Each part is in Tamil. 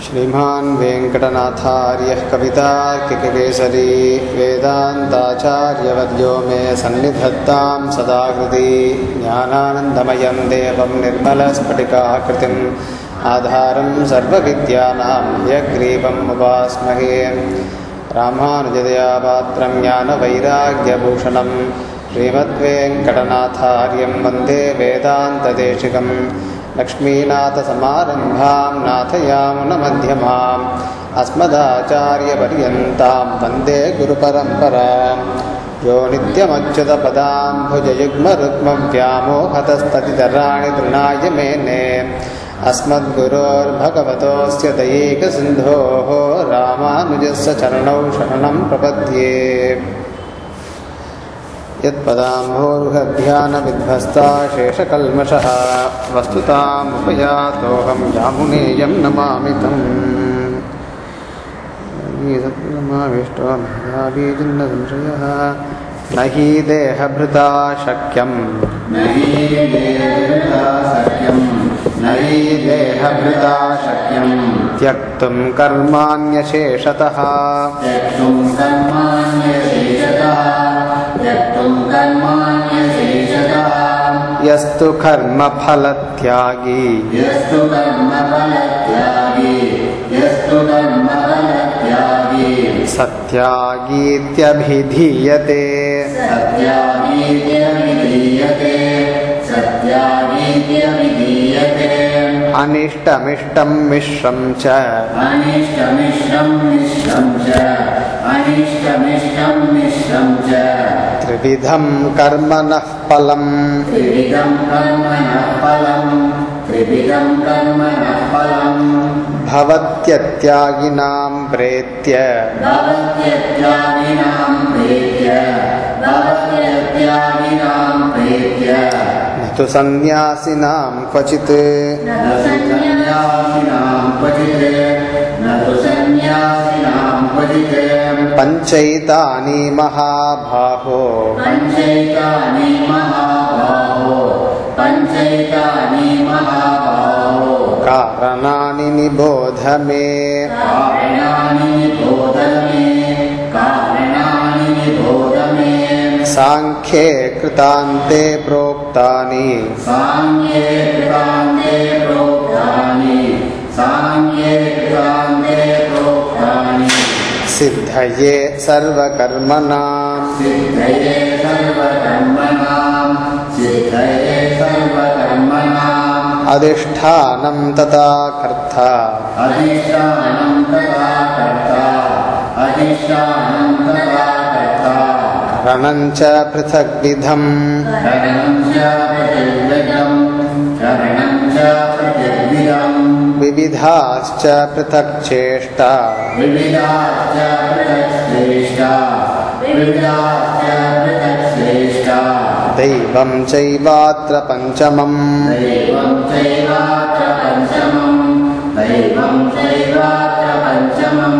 श्रीमान् वेङ्कटनाथार्यः कवितार्किककेसरी वेदान्ताचार्यवर्यो मे सन्निधत्तां सदा हृदि ज्ञानानन्दमयं देवं निर्मलस्फटिकाकृतिम् आधारं सर्वविद्यानां यग्रीवम् उपास्महे रामानुजदया पात्रं ज्ञानवैराग्यभूषणं श्रीमद्वेङ्कटनाथार्यं वन्दे वेदान्तदेशिकम् लक्ष्मीनाथसमारम्भां नाथयामुनमध्यमाम् अस्मदाचार्यपर्यन्तां वन्दे गुरुपरम्परां यो नित्यमच्युतपदाम्भुजयुग्मरुग्मव्यामोहतस्ततितराणि तृणाय मेने अस्मद्गुरोर्भगवतोऽस्य दयैकसिन्धोः रामानुजस्य चरणौ शरणं प्रपद्ये यत्पदाम्भोर्हध्यानविध्वस्ता शेषकल्मषः वस्तुतामुपयातोऽहं यामुनेयं नमामि तम् सत्माविष्टोऽभिन्नसंशयः न हि देहभृता शक्यं न हि देहभृता शक्यं न हि देहभृता शक्यं त्यक्तुं कर्माण्यशेषतः त्यक्तुं कर्माण्यशेषतः त्यक्तुं कर्माण्यशेषतः यस्तु कर्मफलत्यागी यस्तु कर्मफलत्यागी यस्तु कर्मफलत्यागी सत्यागीत्यभिधीयते सत्यागीत्यभिधीयते सत्यागीत्यभिधीयते अनिष्टमिष्टं मिश्रं च अनिष्टमिष्टं मिश्रं च अनिष्टमिष्टं मिश्रं च त्रिविधं कर्मणः फलम् त्रिविधं कर्मणः फलं त्रिविधं कर्मणः फलं भवत्यत्यागिनां प्रेत्य भवत्यत्यागिनां प्रेत्य भवत्यत्यागिनां प्रेत्य न तु सन्न्यासिनां क्वचित् न तु सन्न्यासिनां क्वचित् न तु सन्न्यासिनां क्वचित् पञ्चैतानि महाबाहो पञ्चैतानि महाबाहो पञ्चैतानि महाबाहो कारणानि निबोध मे कारणानि निबोध मे कारणानि निबोध मे साङ्ख्ये कृतान्ते प्रोक्तानि साङ्ख्ये कृतान्ते प्रोक्तानि साङ्ख्ये कृतान्ते प्रोक्तानि सिद्धये सर्वकर्मणां सिद्धये सर्वकर्मणां सिद्धये सर्वकर्मणाम् अधिष्ठानं तथा कर्ता अधिष्ठानं तथा कर्ता अधिष्ठानं तथा कर्ता करणं च पृथग्विधम् करणं च प्रतिर्विधं करणं च प्रतिर्विधम् विविधाश्च पृथक् चेष्टा विविधाश्च पृथक् श्रेष्ठा विविधाश्च पृथक् श्रेष्ठा दैवं चैवात्र पञ्चमम् दैवं चैवात्र पञ्चमम् दैवं चैवात्र पञ्चमम्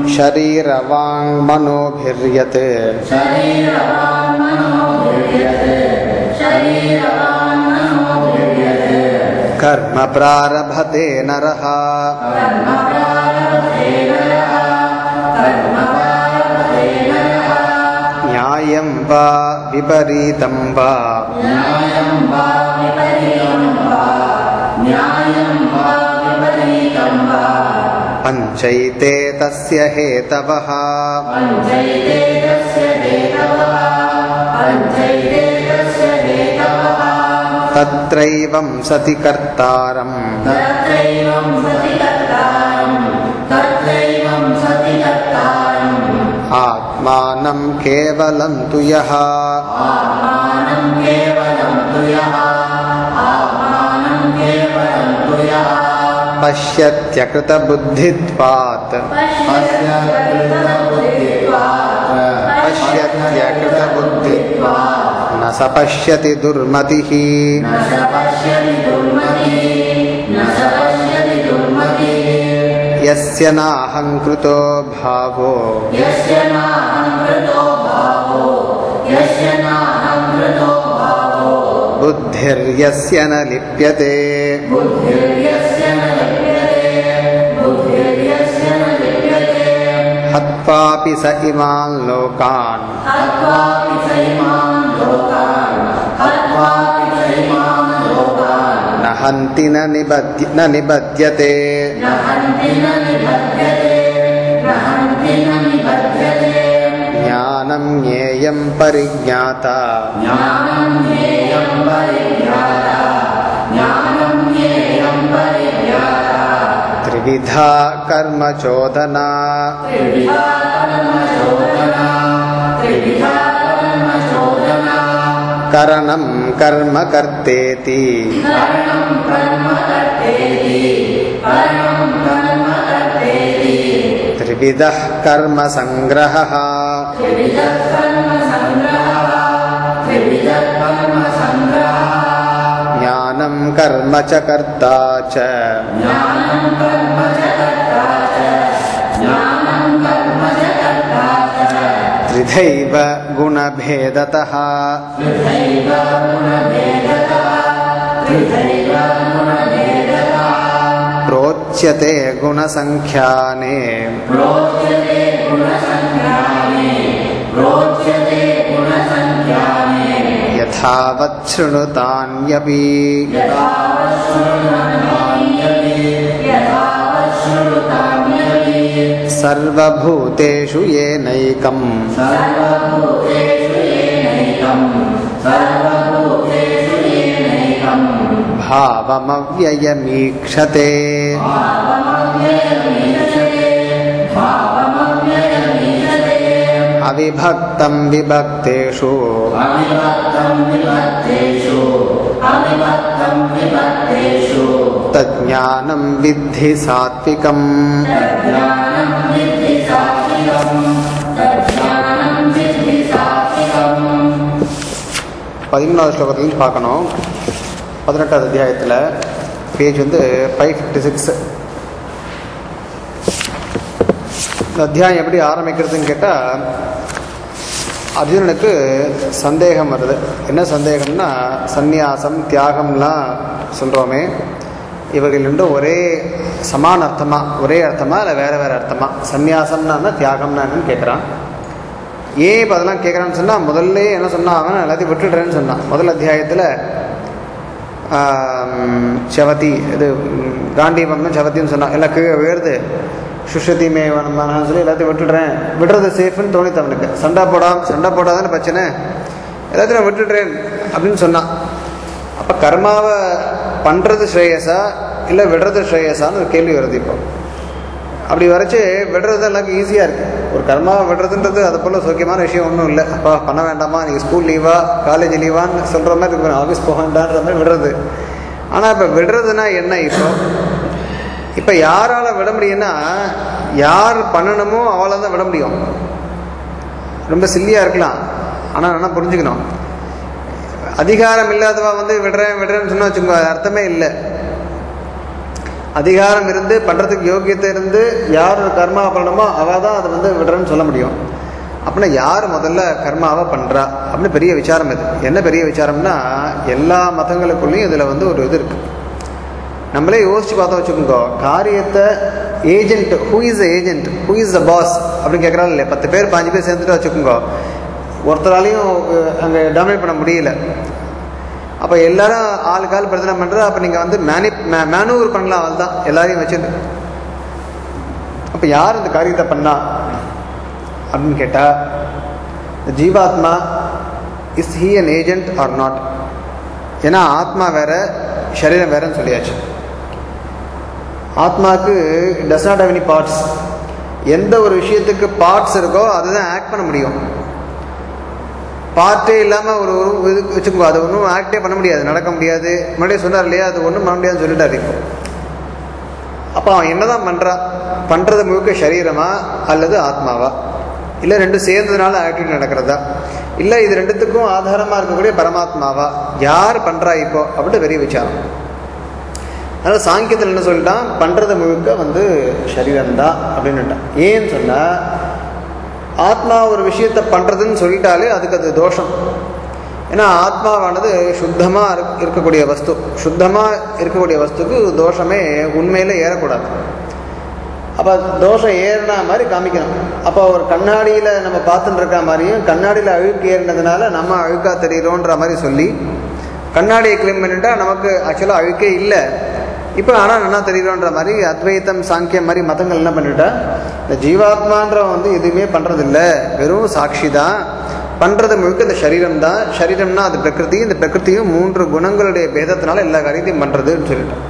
शरीरवाङ्मनोभिर्यत् शरीरवान् मनोभिर्यते शरीरवान् मनोभिर्यते कर्म प्रारभते नरः कर्म प्रारभते नरः कर्म प्रारभते नरः न्यायं वा विपरीतं वा न्यायं वा विपरीतं वा न्यायं वा विपरीतं वा पञ्चैते तस्य हेतवः पञ्चैते तस्य हेतवः पञ्चैते तस्य हेतवः तत्रैवं सति कर्तारम् तत्रैवं सति कर्तारम् तत्रैवं सति कर्तारम् आत्मानं केवलं तु यः आत्मानं केवलं तु यः आत्मानं केवलं तु यः पश्यत्यकृतबुद्धित्वात् पश्य कृतबुद्धित्वात् पश्यत्यकृतबुद्धित्वात् न स पश्यति दुर्मतिः न स पश्यति दुर्मतिः न स पश्यति दुर्मतिः यस्य नाहङ्कृतो भावो यस्य नाहङ्कृतो भावो यस्य नाहङ्कृतो भावो बुद्धिर्यस्य न लिप्यते बुद्धिर्यस्य न लिप्यते बुद्धिर्यस्य हत्वापि स इमान् लोकान् हत्वापि चैमान् लोकान् हत्वापि चैमान् लोकान् न हन्ति न निबध्य न निबध्यते न हन्ति न निबध्यते न हन्ति न निबध्यते ज्ञानं ज्ञेयं परिज्ञाता ज्ञानं ज्ञेयं परिज्ञाता ज्ञानं ज्ञेयं परिज्ञाता त्रिविधा कर्मचोदना त्रिविधा कर्मचोदना त्रिविधा कर्मचोदना करणं कर्म कर्तेति करणं कर्म कर्तेति करणं कर्म कर्तेति त्रिविधः कर्मसङ्ग्रहः त्रिविधः कर्मसङ्ग्रहः त्रिविधः कर्मसङ्ग्रहः ज्ञानं कर्म च कर्ता च ज्ञानं कर्म च कर्ता च ज्ञानं कर्म च कर्ता च त्रिधैव गुणभेदतः त्रिधैव गुणभेदतः त्रिधैव गुणभेदतः प्रोच्यते गुणसङ्ख्याने प्रोच्यते गुणसङ्ख्याने प्रोच्यते गुणसङ्ख्याने यथावत् शृणुतान्यपि सर्वभूतेषु येनैकम् सर्वभूतेषु येनैकं सर्वभूतेषु येनैकं भावमव्ययमीक्षते भावमव्ययमीशते भावमव्ययमीशते अविभक्तं विभक्तेषु अविभक्तं विभक्तेषु अविभक्तं विभक्तेषु तज्ज्ञानं विद्धि सात्विकम् तज्ज्ञानं विद्धि सात्विकं तज्ज्ञानं विद्धि सात्विकम् பதிமூணாவது ஸ்லோகத்துலேருந்து பார்க்கணும் பதினெட்டாவது அத்தியாயத்தில் பேஜ் வந்து ஃபைவ் ஃபிஃப்டி சிக்ஸ் இந்த அத்தியாயம் எப்படி ஆரம்பிக்கிறதுன்னு கேட்டால் அர்ஜுனனுக்கு சந்தேகம் வருது என்ன சந்தேகம்னா சந்நியாசம் தியாகம்லாம் சொல்கிறோமே இவர்கள் ரெண்டும் ஒரே சமான அர்த்தமா ஒரே அர்த்தமா இல்லை வேறு வேறு அர்த்தமா சந்நியாசம்னா என்ன, தியாகம்னா என்னன்னு கேட்குறான் ஏன் இப்போ அதெல்லாம் கேட்குறான்னு சொன்னால் முதல்ல என்ன சொன்னான் அவன் எல்லாத்தையும் விட்டுடுறேன்னு சொன்னான் முதல் அத்தியாயத்தில் செவதி இது ம், காண்டீபம்னு செவத்தின்னு சொன்னான் எல்லாம் கீழே உயருது சுஷதி மேவனமானு சொல்லி எல்லாத்தையும் விட்டுடுறேன் விடுறது சேஃப்னு தோணித்து அவனுக்கு சண்டை போடாம சண்டை போடாதானே பிரச்சனை எல்லாத்தையும் நான் விட்டுடுறேன் அப்படின்னு சொன்னான் அப்போ கர்மாவை பண்ணுறது ஸ்ரேயஸா இல்லை விடுறது ஸ்ரேயஸான்னு ஒரு கேள்வி வருது இப்போ அப்படி வரைச்சு விடுறது எல்லாருக்கும் ஈஸியாக இருக்குது ஒரு கர்மாவை விடுறதுன்றது அது போல் சௌக்கியமான விஷயம் ஒன்றும் இல்லை அப்பா பண்ண வேண்டாமா நீங்கள் ஸ்கூல் லீவா காலேஜ் லீவான்னு சொல்கிற மாதிரி இருக்கு ஆஃபீஸ் போக வேண்டான்ற மாதிரி விடுறது ஆனால் இப்போ விடுறதுனா என்ன இப்போ இப்போ யாரால் விட முடியும்னா யார் பண்ணணுமோ அவளால் தான் விட முடியும் ரொம்ப சில்லியாக இருக்கலாம் ஆனால் நல்லா புரிஞ்சுக்கணும் அதிகாரம் இல்லாதவா வந்து விடுறேன் விடுறேன்னு சொன்னா வச்சுக்கோங்க அது அர்த்தமே இல்லை அதிகாரம் இருந்து பண்ணுறதுக்கு யோக்கியத்தை இருந்து யார் கர்மா பண்ணணுமோ அவள் தான் அதை வந்து விடுறேன்னு சொல்ல முடியும் அப்படின்னா யார் முதல்ல கர்மாவை பண்ணுறா அப்படின்னு பெரிய விசாரம் இது என்ன பெரிய விசாரம்னா எல்லா மதங்களுக்குள்ளேயும் இதில் வந்து ஒரு இது இருக்குது நம்மளே யோசிச்சு பார்த்தா வச்சுக்கோங்க காரியத்தை agent who is agent who is the boss அப்படின்னு கேட்குறாங்க இல்லையா பத்து பேர் பாஞ்சு பேர் சேர்ந்துட்டு வச்சுக்கோங்க ஒருத்தராலையும் அங்கே டாமினேட் பண்ண முடியல அப்போ எல்லாரும் ஆளுக்கு ஆள் பிரச்சனை பண்ணுறது அப்போ நீங்கள் வந்து மேனி மேனூவர் பண்ணலாம் அவள் தான் எல்லாரையும் வச்சுட்டு அப்போ யார் இந்த காரியத்தை பண்ணா அப்படின்னு கேட்டால் jivatma is he an agent or not ஏன்னா ஆத்மா வேற சரீரம் வேறன்னு சொல்லியாச்சு ஆத்மாவுக்கு does not have any parts எந்த ஒரு விஷயத்துக்கு பார்ட்ஸ் இருக்கோ அதுதான் ஆக்ட் பண்ண முடியும் பார்ட்டே இல்லாமல் ஒரு ஒரு இது வச்சுக்கோ அது ஒன்றும் ஆக்டே பண்ண முடியாது நடக்க முடியாது முன்னாடியே சொன்னார் இல்லையா அது ஒன்றும் பண்ண முடியாதுன்னு சொல்லிட்டாரு இப்போ அப்போ அவன் என்னதான் பண்ணுறான் பண்ணுறது முழுக்க சரீரமா அல்லது ஆத்மாவா இல்லை ரெண்டும் சேர்ந்ததுனால ஆக்டிவிட்டி நடக்கிறதா இல்லை இது ரெண்டுத்துக்கும் ஆதாரமாக இருக்கக்கூடிய பரமாத்மாவா யார் பண்ணுறா இப்போ அப்படின்னு பெரிய விசாரம் அதனால் சாங்கியத்தில் என்ன சொல்லிட்டான் பண்ணுறது முழுக்க வந்து சரீரம்தான் அப்படின்னுட்டான் ஏன்னு சொன்னால் ஆத்மா ஒரு விஷயத்தை பண்ணுறதுன்னு சொல்லிட்டாலே அதுக்கு அது தோஷம் ஏன்னா ஆத்மாவானது சுத்தமாக இருக் இருக்கக்கூடிய வஸ்து சுத்தமாக இருக்கக்கூடிய வஸ்துக்கு தோஷமே உண்மையில் ஏறக்கூடாது அப்போ தோஷம் ஏறினா மாதிரி காமிக்கணும் அப்போ ஒரு கண்ணாடியில் நம்ம பார்த்துட்டு இருக்க மாதிரியும் கண்ணாடியில் அழுக்கு ஏறினதுனால நம்ம அழுக்கா தெரியிறோன்ற மாதிரி சொல்லி கண்ணாடியை க்ளீன் பண்ணிட்டா நமக்கு ஆக்சுவலாக அழுக்கே இல்லை இப்போ ஆனால் நல்லா தெரியுறோன்ற மாதிரி அத்வைத்தம் சாங்கியம் மாதிரி மதங்கள் என்ன பண்ணிட்டா இந்த ஜீவாத்மான்றவன் வந்து எதுவுமே பண்ணுறதில்ல வெறும் சாட்சி தான் பண்ணுறது முழுக்க இந்த சரீரம் தான் சரீரம்னா அது பிரகிருதி இந்த பிரகிருதியும் மூன்று குணங்களுடைய பேதத்தினால எல்லா காரியத்தையும் பண்ணுறதுன்னு சொல்லிட்டோம்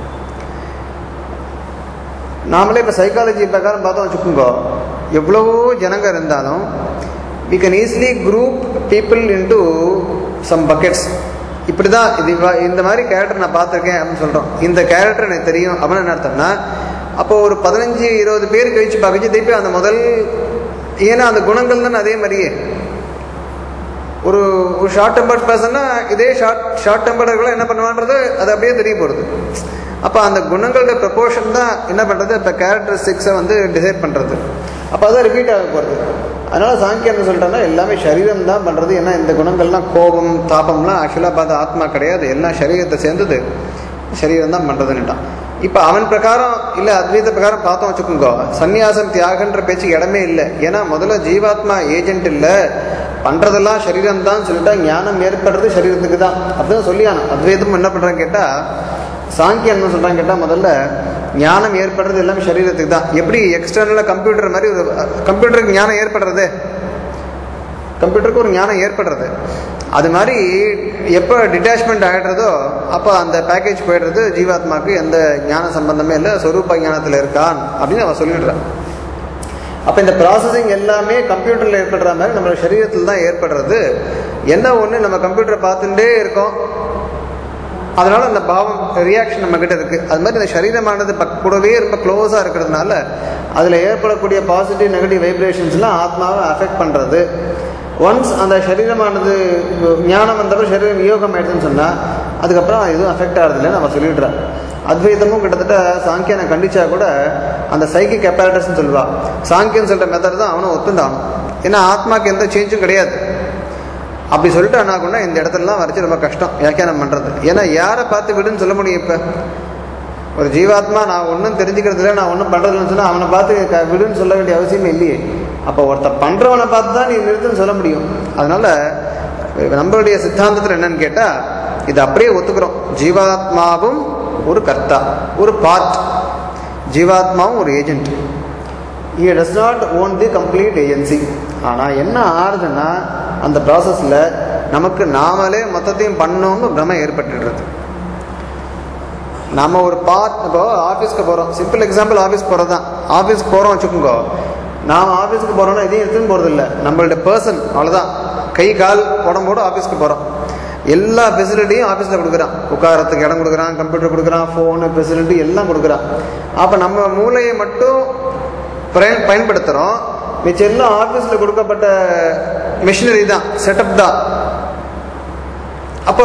நாமளே இப்போ சைக்காலஜி பிரகாரம் பார்த்தோம் வச்சுக்கோங்க எவ்வளவோ ஜனங்க இருந்தாலும் we can easily group people into some buckets இப்படி தான் இது இவ- இந்த மாதிரி கேரக்டர் நான் பார்த்துருக்கேன் அப்படின்னு சொல்கிறோம் இந்த கேரக்டர் எனக்கு தெரியும் அப்படின்னு என்ன அர்த்தம்னா அப்போ ஒரு பதினஞ்சு இருபது பேர் கழிச்சு பார்க்கச்சு திருப்பி அந்த முதல் ஏன்னா அந்த குணங்கள் தானே அதே மாதிரியே ஒரு ஒரு ஷார்ட் டெம்பர்ட் பர்சன்னா இதே ஷார்ட் ஷார்ட் டெம்பர்டர்கள் என்ன பண்ணுவான்றது அது அப்படியே தெரிய போகிறது அப்போ அந்த குணங்களோட ப்ரப்போர்ஷன் தான் என்ன பண்ணுறது இப்போ கேரக்டரிஸ்டிக்ஸை வந்து டிசைட் பண்ணுறது அப்போ அதான் ரிப்பீட் ஆக போகிறது அதனால் சாங்கியம் என்ன சொல்லிட்டோம்னா எல்லாமே சரீரம் தான் பண்ணுறது ஏன்னா இந்த குணங்கள்லாம் கோபம் தாபம்லாம் ஆக்சுவலாக பார்த்தா ஆத்மா கிடையாது எல்லாம் சரீரத்தை சேர்ந்தது சரீரம் தான் பண்ணுறதுன்னுட்டான் இப்போ அவன் பிரகாரம் இல்லை அத்வைத பிரகாரம் பார்த்தோம் வச்சுக்கோங்க சந்நியாசம் தியாகன்ற பேச்சுக்கு இடமே இல்லை ஏன்னா முதல்ல ஜீவாத்மா ஏஜென்ட் இல்லை பண்ணுறதெல்லாம் சரீரம் தான் சொல்லிட்டா ஞானம் ஏற்படுறது சரீரத்துக்கு தான் அப்படிதான் சொல்லியானோ அத்வைதம் என்ன பண்ணுறான்னு கேட்டால் சாங்கியம் என்ன சொல்கிறாங்க கேட்டால் முதல்ல ஞானம் ஏற்படுறது எல்லாமே சரீரத்துக்கு தான் எப்படி எக்ஸ்டர்னலாக கம்ப்யூட்டர் மாதிரி ஒரு கம்ப்யூட்டருக்கு ஞானம் ஏற்படுறது கம்ப்யூட்டருக்கு ஒரு ஞானம் ஏற்படுறது அது மாதிரி எப்போ டிட்டாச்மெண்ட் ஆகிடுறதோ அப்போ அந்த பேக்கேஜ் போயிடுறது ஜீவாத்மாவுக்கு எந்த ஞான சம்பந்தமே இல்லை சொரூப ஞானத்தில் இருக்கான் அப்படின்னு அவன் சொல்லிடுறான் அப்போ இந்த ப்ராசஸிங் எல்லாமே கம்ப்யூட்டரில் ஏற்படுற மாதிரி நம்ம சரீரத்தில் தான் ஏற்படுறது என்ன ஒன்று நம்ம கம்ப்யூட்டரை பார்த்துட்டே இருக்கோம் அதனால அந்த பாவம் ரியாக்ஷன் நம்ம கிட்ட இருக்கு அது மாதிரி இந்த சரீரமானது பக் கூடவே ரொம்ப க்ளோஸாக இருக்கிறதுனால அதில் ஏற்படக்கூடிய பாசிட்டிவ் நெகட்டிவ் வைப்ரேஷன்ஸ்லாம் ஆத்மாவை அஃபெக்ட் பண்ணுறது ஒன்ஸ் அந்த சரீரமானது ஞானம் வந்தப்பறம் சரீரம் யோகம் ஆயிடுதுன்னு சொன்னால் அதுக்கப்புறம் எதுவும் அஃபெக்ட் ஆகிறதில்ல நம்ம சொல்லிடுறேன் அத்வைதமும் கிட்டத்தட்ட சாங்கியனை கண்டிச்சா கூட அந்த சைக்கிக் கெப்பாரிட்டர்ஸ்னு சொல்லுவா சாங்கியன் சொல்கிற மெத்தட் தான் அவனும் ஒத்துண்டான் ஏன்னா ஆத்மாக்கு எந்த சேஞ்சும் கிடையாது அப்படி சொல்லிட்டு அண்ணாக்குன்னா இந்த இடத்துலலாம் வரைச்சு ரொம்ப கஷ்டம் வியாக்கியானம் பண்ணுறது ஏன்னா யாரை பார்த்து விடுன்னு சொல்ல முடியும் இப்போ ஒரு ஜீவாத்மா நான் ஒன்றும் தெரிஞ்சுக்கிறது இல்லை நான் ஒன்றும் பண்ணுறதுன்னு சொன்னால் அவனை பார்த்து க விடுன்னு சொல்ல வேண்டிய அவசியமே இல்லையே அப்போ ஒருத்தர் பண்ணுறவனை பார்த்து தான் நீ நிறுத்துன்னு சொல்ல முடியும் அதனால் நம்மளுடைய சித்தாந்தத்தில் என்னன்னு கேட்டால் இது அப்படியே ஒத்துக்கிறோம் ஜீவாத்மாவும் ஒரு கர்த்தா ஒரு பார்ட் ஜீவாத்மாவும் ஒரு agent he does not own the complete agency ஆனால் என்ன ஆறுதுன்னா அந்த ப்ராசஸில் நமக்கு நாமளே மொத்தத்தையும் பண்ணோம்னு பிரமை ஏற்பட்டுடுறது நம்ம ஒரு பார்ட் இப்போ ஆஃபீஸ்க்கு போகிறோம் சிம்பிள் எக்ஸாம்பிள் ஆஃபீஸ் போகிறது தான் ஆஃபீஸ்க்கு போகிறோம் வச்சுக்கோங்க நாம் ஆஃபீஸ்க்கு போகிறோம்னா இதையும் எடுத்துன்னு போகிறது இல்லை நம்மள்ட்ட பர்சன் அவ்வளோதான் கை கால் உடம்போடு ஆஃபீஸ்க்கு போகிறோம் எல்லா ஃபெசிலிட்டியும் ஆஃபீஸில் கொடுக்குறான் உட்காரத்துக்கு இடம் கொடுக்குறான் கம்ப்யூட்டர் கொடுக்குறான் ஃபோனு ஃபெசிலிட்டி எல்லாம் கொடுக்குறான் அப்போ நம்ம மூளையை மட்டும் பயன் பயன்படுத்துகிறோம் மிச்சம் எல்லாம் ஆஃபீஸில் கொடுக்கப்பட்ட மிஷினரி தான் செட்டப் தான் அப்போ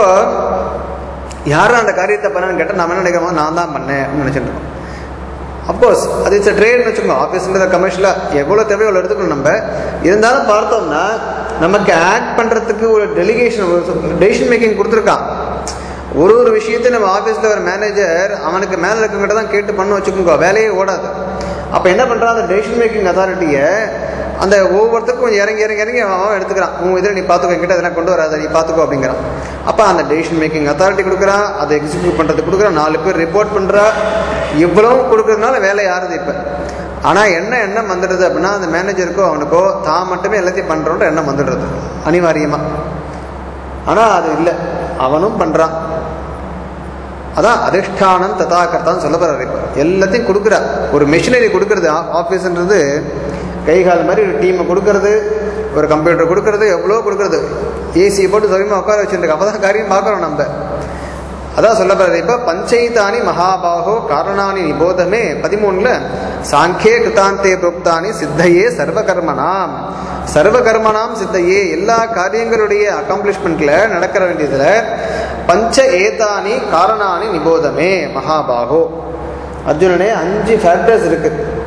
யாரும் அந்த காரியத்தை பண்ணான்னு கேட்டால் நம்ம என்ன நினைக்கிறோமோ நான் தான் பண்ணேன் அப்படின்னு நினச்சிட்டு இருக்கோம் அப்கோர்ஸ் அது இட்ஸ் ட்ரேட்னு வச்சுக்கோங்க ஆஃபீஸில் கமர்ஷியலாக எவ்வளோ தேவையோ அவ்வளோ எடுத்துக்கணும் நம்ம இருந்தாலும் பார்த்தோம்னா நமக்கு ஆக்ட் பண்ணுறதுக்கு ஒரு டெலிகேஷன் ஒரு டெசிஷன் மேக்கிங் கொடுத்துருக்கான் ஒரு ஒரு விஷயத்தையும் நம்ம ஆஃபீஸில் ஒரு மேனேஜர் அவனுக்கு மேலே இருக்கவங்கிட்ட தான் கேட்டு பண்ண வச்சுக்கோங்க வேலையே ஓடாது அப்போ என்ன பண்ணுறான் அந்த டெசிஷன் மேக்கிங் அத்தாரிட்டியை அந்த ஒவ்வொருத்தருக்கும் கொஞ்சம் இறங்கி இறங்கி இறங்கி அவன் அவன் எடுத்துக்கிறான் உன் இதில் நீ பார்த்துக்கோ என்கிட்ட இதெல்லாம் கொண்டு வராத நீ பார்த்துக்கோ அப்படிங்கிறான் அப்போ அந்த டெசிஷன் மேக்கிங் அத்தாரிட்டி கொடுக்குறான் அதை எக்ஸிக்யூட் பண்ணுறது கொடுக்குறான் நாலு பேர் ரிப்போர்ட் பண்ணுறா இவ்வளவும் கொடுக்கறதுனால வேலை யாருது இப்போ ஆனால் என்ன எண்ணம் வந்துடுது அப்படின்னா அந்த மேனேஜருக்கோ அவனுக்கோ தான் மட்டுமே எல்லாத்தையும் பண்ணுறோன்ற எண்ணம் வந்துடுறது அனிவாரியமாக ஆனால் அது இல்லை அவனும் பண்ணுறான் அதான் அதிஷ்டானம் ததாகர்த்தான்னு சொல்ல போறாரு இப்போ எல்லாத்தையும் கொடுக்குறா ஒரு மிஷினரி கொடுக்கறது ஆஃபீஸ்ன்றது கை கால் மாதிரி ஒரு டீமை கொடுக்கறது ஒரு கம்ப்யூட்டர் கொடுக்கறது எவ்வளோ கொடுக்கறது ஏசியை போட்டு சௌரியமாக உட்கார வச்சுருக்கு அப்போ தான் காரியம் பார்க்குறோம் நம்ம அதான் சொல்ல போறது இப்போ பஞ்சைதானி மகாபாகோ காரணானி நிபோதமே பதிமூணுல சாங்கே கிருதாந்தே புரோக்தானி சித்தையே சர்வகர்மனாம் சர்வகர்மனாம் சித்தையே எல்லா காரியங்களுடைய அக்காம்ப்ளிஷ்மெண்ட்ல நடக்கிற வேண்டியதுல பஞ்ச ஏதானி காரணானி நிபோதமே மகாபாகோ அர்ஜுனனே அஞ்சு ஃபேக்டர்ஸ் இருக்கு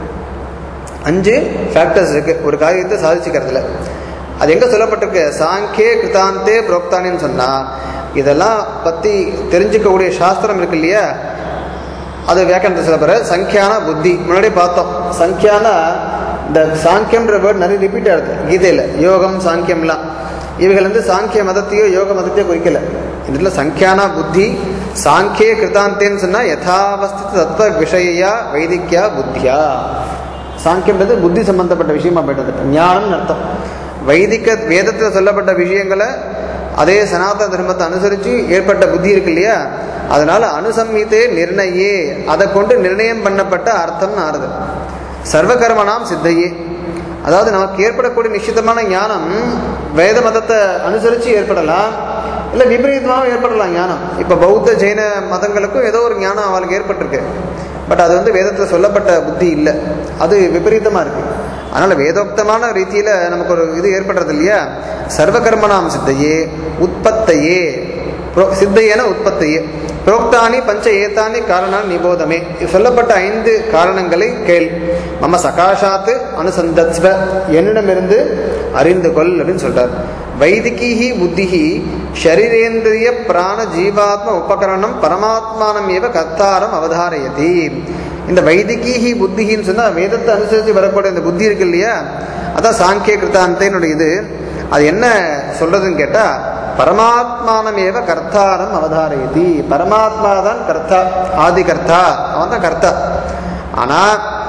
அஞ்சு ஃபேக்டர்ஸ் இருக்கு ஒரு காரியத்தை சாதிச்சுக்கிறதுல அது எங்க சொல்லப்பட்டிருக்கு சாங்கே கிருதாந்தே புரோக்தானின்னு சொன்னா இதெல்லாம் பத்தி தெரிஞ்சுக்கக்கூடிய சாஸ்திரம் இருக்கு இல்லையா அது வியாக்கியானத்தை சொல்ல போற சங்கியான புத்தி முன்னாடி பார்த்தோம் சங்கியான இந்த சாங்கியம்ன்ற வேர்ட் நிறைய ரிப்பீட் ஆகுது கீதையில யோகம் சாங்கியம்லாம் இவைகள் வந்து சாங்கிய மதத்தையோ யோக மதத்தையோ குறிக்கல இதுல சங்கியான புத்தி சாங்கிய கிருதாந்தேன்னு சொன்னா யதாவஸ்தித தத்துவ விஷயா வைதிக்கியா புத்தியா சாங்கியம்ன்றது புத்தி சம்பந்தப்பட்ட விஷயமா போயிட்டது ஞானம்னு அர்த்தம் வைதிக வேதத்தில் சொல்லப்பட்ட விஷயங்களை அதே சனாதன தர்மத்தை அனுசரித்து ஏற்பட்ட புத்தி இருக்கு இல்லையா அதனால அனுசம்மித்தே நிர்ணயே அதை கொண்டு நிர்ணயம் பண்ணப்பட்ட அர்த்தம்னு ஆறுது சர்வகர்மனாம் சித்தையே அதாவது நமக்கு ஏற்படக்கூடிய நிश्चितமான ஞானம் வேத மதத்தை அனுசரித்து ஏற்படலாம் இல்லை விபரீதமாகவும் ஏற்படலாம் ஞானம் இப்போ பௌத்த ஜெயின மதங்களுக்கும் ஏதோ ஒரு ஞானம் அவளுக்கு ஏற்பட்டிருக்கு பட் அது வந்து வேதத்தில் சொல்லப்பட்ட புத்தி இல்லை அது விபரீதமாக இருக்குது அதனால் வேதோக்தமான ரீதியில் நமக்கு ஒரு இது ஏற்படுறது இல்லையா சர்வகர்மனாம் சித்தையே உற்பத்தையே புரோ- சித்தையேன உற்பத்தையே புரோக்தானி பஞ்ச ஏத்தானி காரணான் நிபோதமே இது சொல்லப்பட்ட ஐந்து காரணங்களை கேள் மம சகாஷாத்து அனுசந்தத்ஸ்வ என்னிடமிருந்து அறிந்து கொள் அப்படின்னு சொல்றார் வைதிகீஹி புத்திஹி ஷரீரேந்திரிய பிராண ஜீவாத்ம உபகரணம் பரமாத்மானம் ஏவ கர்த்தாரம் அவதாரயதி இந்த வைதிகீஹி புத்திகின்னு சொன்னா வேதத்தை அனுசரித்து வரக்கூடிய இந்த புத்தி இருக்கு இல்லையா அதான் சாங்கிய கிருத்தாந்தேனுடைய இது அது என்ன சொல்றதுன்னு கேட்டா பரமாத்மானம் ஏவ கர்த்தாரம் அவதாரயதி பரமாத்மா தான் கர்த்தா ஆதி கர்த்தா அவன் தான் கர்த்தா ஆனா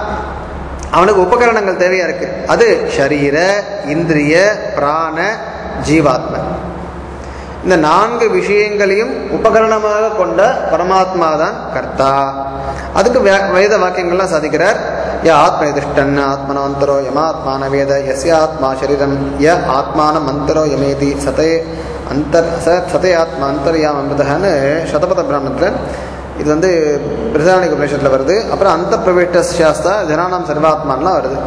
அவனுக்கு உபகரணங்கள் தேவையா இருக்கு அது ஷரீர இந்திரிய பிராண ஜீவாத்ம இந்த நான்கு விஷயங்களையும் உபகரணமாக கொண்ட பரமாத்மா தான் கர்த்தா அதுக்கு வே- வேத வாக்கியங்கள்லாம் சாதிக்கிறார் ய ஆத்மதிஷ்டன் ஆத்மனவந்தரோ யமாத்மான வேத எஸ்ய ஆத்மா சரீரம் ய ஆத்மான மந்தரோ யமேதி சதே அந்தர் ச சதே ஆத்மா அந்தர்யாம் அமிர்தன்னு சதபத பிராமணத்தில் இது வந்து பிரதானிக உபநிஷத்தில் வருது அப்புறம் அந்த பிரவேட்ட சாஸ்தா ஜனானாம் சர்வாத்மான்லாம் வருது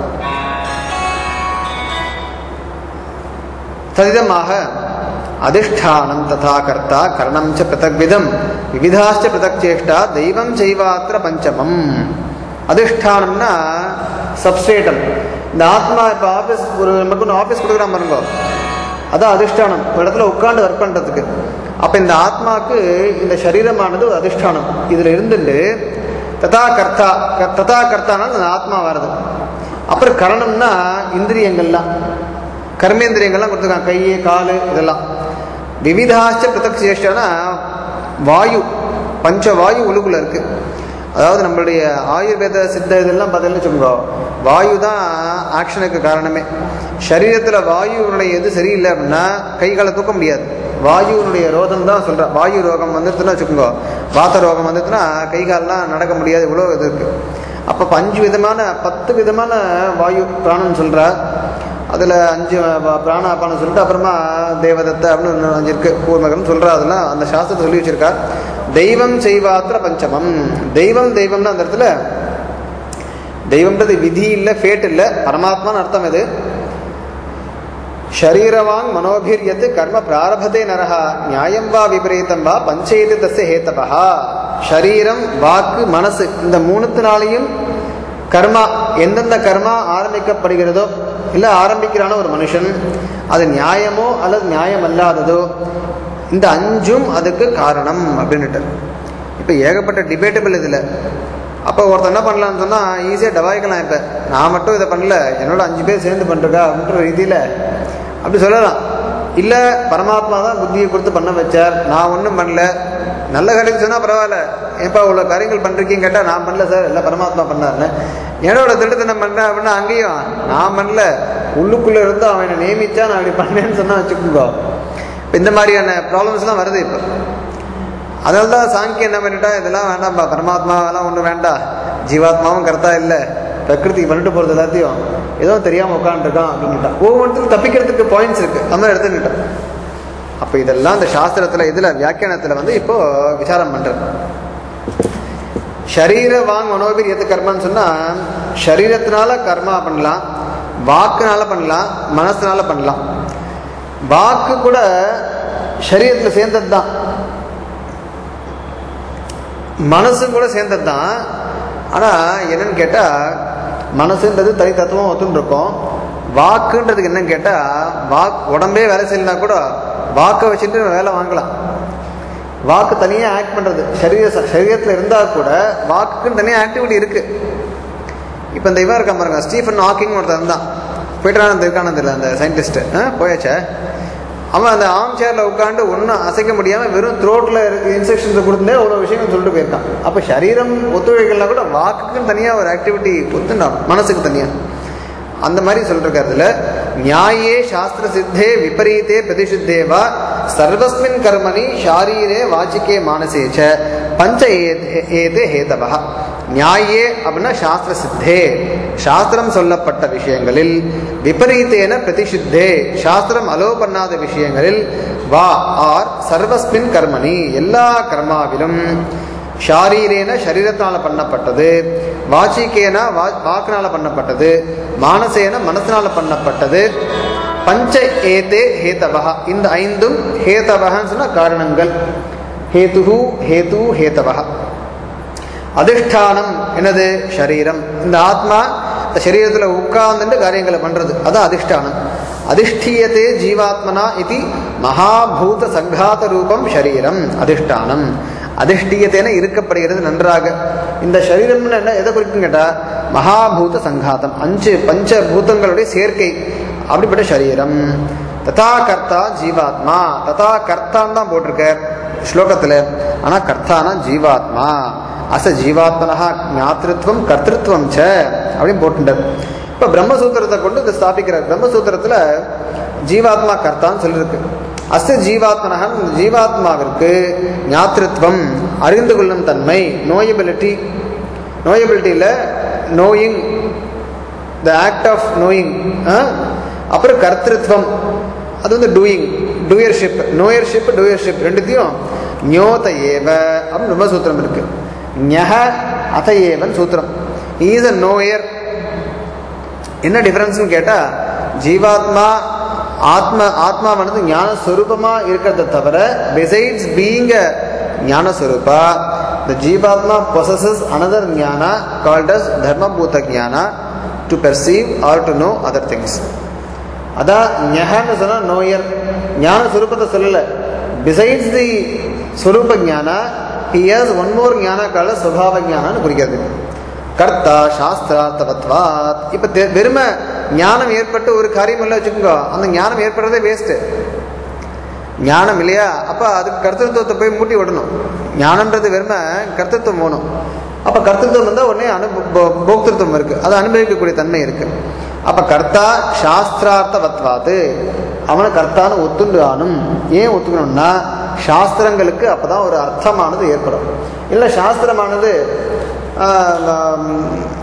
ததிதமாக அதிஷ்டானம் ததா கர்த்தா கரணம் ச பிருத்தக்விதம் விவிதாச்ச பிருத்தக் சேஷ்டா தெய்வம் செய்வாத்திர பஞ்சமம் அதிஷ்டானம்னா சப்ஸ்டேட்டம் இந்த ஆத்மா இப்போ ஆஃபீஸ் ஒரு நமக்கு ஒன்று ஆஃபீஸ் கொடுக்குறான் பாருங்க அதான் அதிஷ்டானம் ஒரு இடத்துல உட்காந்து ஒர்க் பண்ணுறதுக்கு அப்போ இந்த ஆத்மாவுக்கு இந்த சரீரமானது ஒரு அதிஷ்டானம் இதில் இருந்துட்டு ததா கர்த்தா க- ததா கர்த்தானால் அந்த ஆத்மா வருது அப்புறம் கரணம்னா இந்திரியங்கள்லாம் கர்மேந்திரியங்கள்லாம் கொடுத்துருக்காங்க கை கால் இதெல்லாம் விவிதாச்ச பிருத்தக் சேஷ்டனா வாயு பஞ்ச வாயு உள்ளுக்குள்ள இருக்கு அதாவது நம்மளுடைய ஆயுர்வேத சித்த இதெல்லாம் பார்த்தீங்கன்னு வச்சுக்கோங்க வாயு தான் ஆக்ஷனுக்கு காரணமே சரீரத்தில் வாயுனுடைய எது சரியில்லை அப்படின்னா கை காலை தூக்க முடியாது வாயுனுடைய ரோகம் தான் சொல்கிறேன் வாயு ரோகம் வந்துருச்சுன்னா வச்சுக்கோங்க வாத ரோகம் வந்துச்சுன்னா கை கால்லாம் நடக்க முடியாது இவ்வளோ இது இருக்குது அப்போ அஞ்சு விதமான பத்து விதமான வாயு பிராணன் சொல்கிறா அதில் அஞ்சு ப- பிராணாபானம் சொல்லிட்டு அப்புறமா தேவதத்தை அப்படின்னு இன்னும் அஞ்சு இருக்கு கூர்மகம் சொல்கிறா அதெல்லாம் அந்த சாஸ்திரத்தை சொல்லி வச்சிருக்கா தெய்வம் செய்வாத்திர பஞ்சமம் தெய்வம் தெய்வம்னா அந்த இடத்துல தெய்வம்ன்றது விதி இல்லை ஃபேட் இல்லை பரமாத்மான்னு அர்த்தம் இது ஷரீரவாங் மனோபிரியத்து கர்ம பிராரபதே நரஹா நியாயம் வா விபரீதம் வா பஞ்சேது தஸ்ய ஹேத்தபா ஷரீரம் வாக்கு மனசு இந்த மூணுத்தினாலையும் கர்மா எந்தெந்த கர்மா ஆரம்பிக்கப்படுகிறதோ இல்லை ஆரம்பிக்கிறான ஒரு மனுஷன் அது நியாயமோ அல்லது நியாயம் அல்லாததோ இந்த அஞ்சும் அதுக்கு காரணம் அப்படின்னுட்டு இப்போ ஏகப்பட்ட டிபேட்டபிள் இதில் அப்போ ஒருத்தன் என்ன பண்ணலாம்னு சொன்னால் ஈஸியாக டவாய்க்கலாம் இப்போ நான் மட்டும் இதை பண்ணல என்னோட அஞ்சு பேர் சேர்ந்து பண்ணுறக்கா அப்படின்ற ரீதியில் அப்படி சொல்லலாம் இல்லை பரமாத்மா தான் புத்தியை கொடுத்து பண்ண வச்சார் நான் ஒன்றும் பண்ணல நல்ல காரியத்துக்கு சொன்னால் பரவாயில்ல ஏப்பா இவ்வளோ காரியங்கள் பண்ணுறீங்கன்னு கேட்டால் நான் பண்ணல சார் எல்லாம் பரமாத்மா பண்ணாருன்னு என்னோட திட்டத்தை நான் பண்ணேன் அப்படின்னா அங்கேயும் நான் பண்ணல உள்ளுக்குள்ளே இருந்து அவன் என்னை நியமிச்சா நான் அப்படி பண்ணேன்னு சொன்னால் வச்சுக்கோங்க இப்ப இந்த மாதிரியான ப்ராப்ளம்ஸ்லாம் வருது இப்போ அதனால தான் சாங்கி என்ன பண்ணிட்டா இதெல்லாம் வேண்டாம்ப்பா பரமாத்மாவெல்லாம் ஒன்றும் வேண்டாம் ஜீவாத்மாவும் கரெக்டாக இல்லை பிரகிருதி பண்ணிட்டு போகிறது எல்லாத்தையும் ஏதோ தெரியாமல் உட்காந்துருக்கான் அப்படின்னுட்டான் ஒவ்வொருத்தரும் தப்பிக்கிறதுக்கு பாயிண்ட்ஸ் இருக்குது அந்த மாதிரி எடுத்துக்கிட்டான் அப்போ இதெல்லாம் இந்த சாஸ்திரத்தில் இதில் வியாக்கியானத்தில் வந்து இப்போ விசாரம் பண்ணுறது ஷரீர வாங் மனோபீர் எது கர்மான்னு சொன்னால் ஷரீரத்தினால கர்மா பண்ணலாம் வாக்குனால பண்ணலாம் மனசுனால பண்ணலாம் வாக்கு கூட சரீரத்தில் சேர்ந்தது தான் மனசும் கூட சேர்ந்தது தான் ஆனால் என்னன்னு கேட்டால் மனசுன்றது தனி தத்துவம் ஒத்துன்னு இருக்கும் வாக்குன்றதுக்கு என்னன்னு கேட்டால் வாக் உடம்பே வேலை செய்யலனா கூட வாக்கை வச்சுட்டு வேலை வாங்கலாம் வாக்கு தனியாக ஆக்ட் பண்ணுறது சரீர சரீரத்தில் இருந்தால் கூட வாக்குக்குன்னு தனியாக ஆக்டிவிட்டி இருக்குது இப்போ இந்த இவன் இருக்கான் பாருங்க ஸ்டீஃபன் ஹாக்கிங் ஒருத்தர் இருந்தான் போயிட்டான இருக்கானு தெரியல அந்த சயின்டிஸ்ட்டு போயாச்சே அவன் அந்த ஆம் சேரில் உட்காந்து ஒன்றும் அசைக்க முடியாமல் வெறும் த்ரோட்டில் இன்ஸ்ட்ரக்ஷன்ஸை கொடுத்துட்டே அவ்வளோ விஷயங்கள் சொல்லிட்டு போயிருக்கான் அப்போ சரீரம் ஒத்துழைக்கலாம் கூட வாக்குக்குன்னு தனியாக ஒரு ஆக்டிவிட்டி ஒத்துண்டான் மனசுக்கு தனியாக அந்த மாதிரி சொல்லிருக்கிறதுல நியாயே சாஸ்திர சித்தே விபரீதே பிரதிஷித்தே வா சர்வஸ்மின் கர்மணி ஷாரீரே வாச்சிக்கே மானசே ச பஞ்ச ஏ- ஏதே ஹேதவா நியாயே அப்படின்னா சாஸ்திர சித்தே சாஸ்திரம் சொல்லப்பட்ட விஷயங்களில் விபரீதேன பிரதிஷித்தே சாஸ்திரம் அலோ பண்ணாத விஷயங்களில் வா ஆர் சர்வஸ்மின் கர்மணி எல்லா கர்மாவிலும் ஷாரீரேன சரீரத்தினால பண்ணப்பட்டது வாச்சிக்கேன வா வாக்குனால பண்ணப்பட்டது மானசேன மனசினால பண்ணப்பட்டது பஞ்ச ஏதே ஹேதவஹ இந்த ஐந்தும் ஹேதவஹன்னு சொன்னா காரணங்கள் ஹேதுஹு ஹேது ஹேதவஹ அதிஷ்டானம் என்னது சரீரம் இந்த ஆத்மா இந்த சரீரத்தில் உட்கார்ந்துட்டு காரியங்களை பண்றது அதான் அதிஷ்டானம் அதிஷ்டீயத்தே ஜீவாத்மனா இது மகாபூத சங்காத ரூபம் சரீரம் அதிஷ்டானம் அதிஷ்டீயத்தேன இருக்கப்படுகிறது நன்றாக இந்த சரீரம்னு என்ன எதை குறிக்கும் கேட்டா மகாபூத சங்காதம் அஞ்சு பஞ்ச பூதங்களுடைய சேர்க்கை அப்படிப்பட்ட சரீரம் ததா கர்த்தா ஜீவாத்மா ததா கர்த்தான்னு தான் போட்டிருக்கார் ஸ்லோகத்தில் ஆனால் கர்த்தானா ஜீவாத்மா அச ஜீவாத்மனா ஞாத்திருத்துவம் கர்த்திருவம் ச அப்படின்னு போட்டுட்டார் இப்போ பிரம்மசூத்திரத்தை கொண்டு இதை ஸ்தாபிக்கிறார் பிரம்மசூத்திரத்தில் ஜீவாத்மா கர்த்தான்னு சொல்லியிருக்கு அச ஜீவாத்மனகன் ஜீவாத்மாவிற்கு ஞாத்திருத்துவம் அறிந்து கொள்ளும் தன்மை நோயபிலிட்டி நோயபிலிட்டியில் knowing the act of knowing அப்புறம் கர்த்திருவம் அது வந்து டூயிங் டூயர்ஷிப் நோயர்ஷிப் டூயர்ஷிப் ரெண்டுத்தையும் ஞோத ஏவ அப்படின்னு ரொம்ப சூத்திரம் இருக்கு ஞக அத ஏவன் சூத்திரம் இஸ் அ நோயர் என்ன டிஃபரன்ஸ்னு கேட்டால் ஜீவாத்மா ஆத்ம ஆத்மாவானது ஞானஸ்வரூபமாக இருக்கிறத தவிர besides being a jnanaswarupa the jivatma possesses another jnana called as dharmabhuta jnana to perceive or to know other things அதான் ஞகன்னு சொன்னால் நோயர் ஞான சுரூபத்தை சொல்லலை besides the swarupa jnana he has one more jnana கால சுபாவ ஞானான்னு குறிக்கிறது கர்த்தா சாஸ்திரார்த்தவத்வாத் இப்போ வெறுமை ஞானம் ஏற்பட்டு ஒரு காரியம் இல்லை வச்சுக்கோங்க அந்த ஞானம் ஏற்படுறதே வேஸ்ட்டு ஞானம் இல்லையா அப்போ அதுக்கு கர்த்தத்துவத்தை போய் மூட்டி விடணும் ஞானன்றது வெறுமை கர்த்தத்துவம் போகணும் அப்போ கர்த்தத்துவம் வந்தால் உடனே அனு போ- போக்திருத்துவம் இருக்குது அதை அனுபவிக்கக்கூடிய தன்மை இருக்குது அப்போ கர்த்தா சாஸ்திரார்த்தவத்வாது அவனை கர்த்தான்னு ஒத்துண்டு ஆனும் ஏன் ஒத்துக்கணும்னா சாஸ்திரங்களுக்கு அப்போ தான் ஒரு அர்த்தமானது ஏற்படும் இல்லை சாஸ்திரமானது ஆஹ், ஆம்,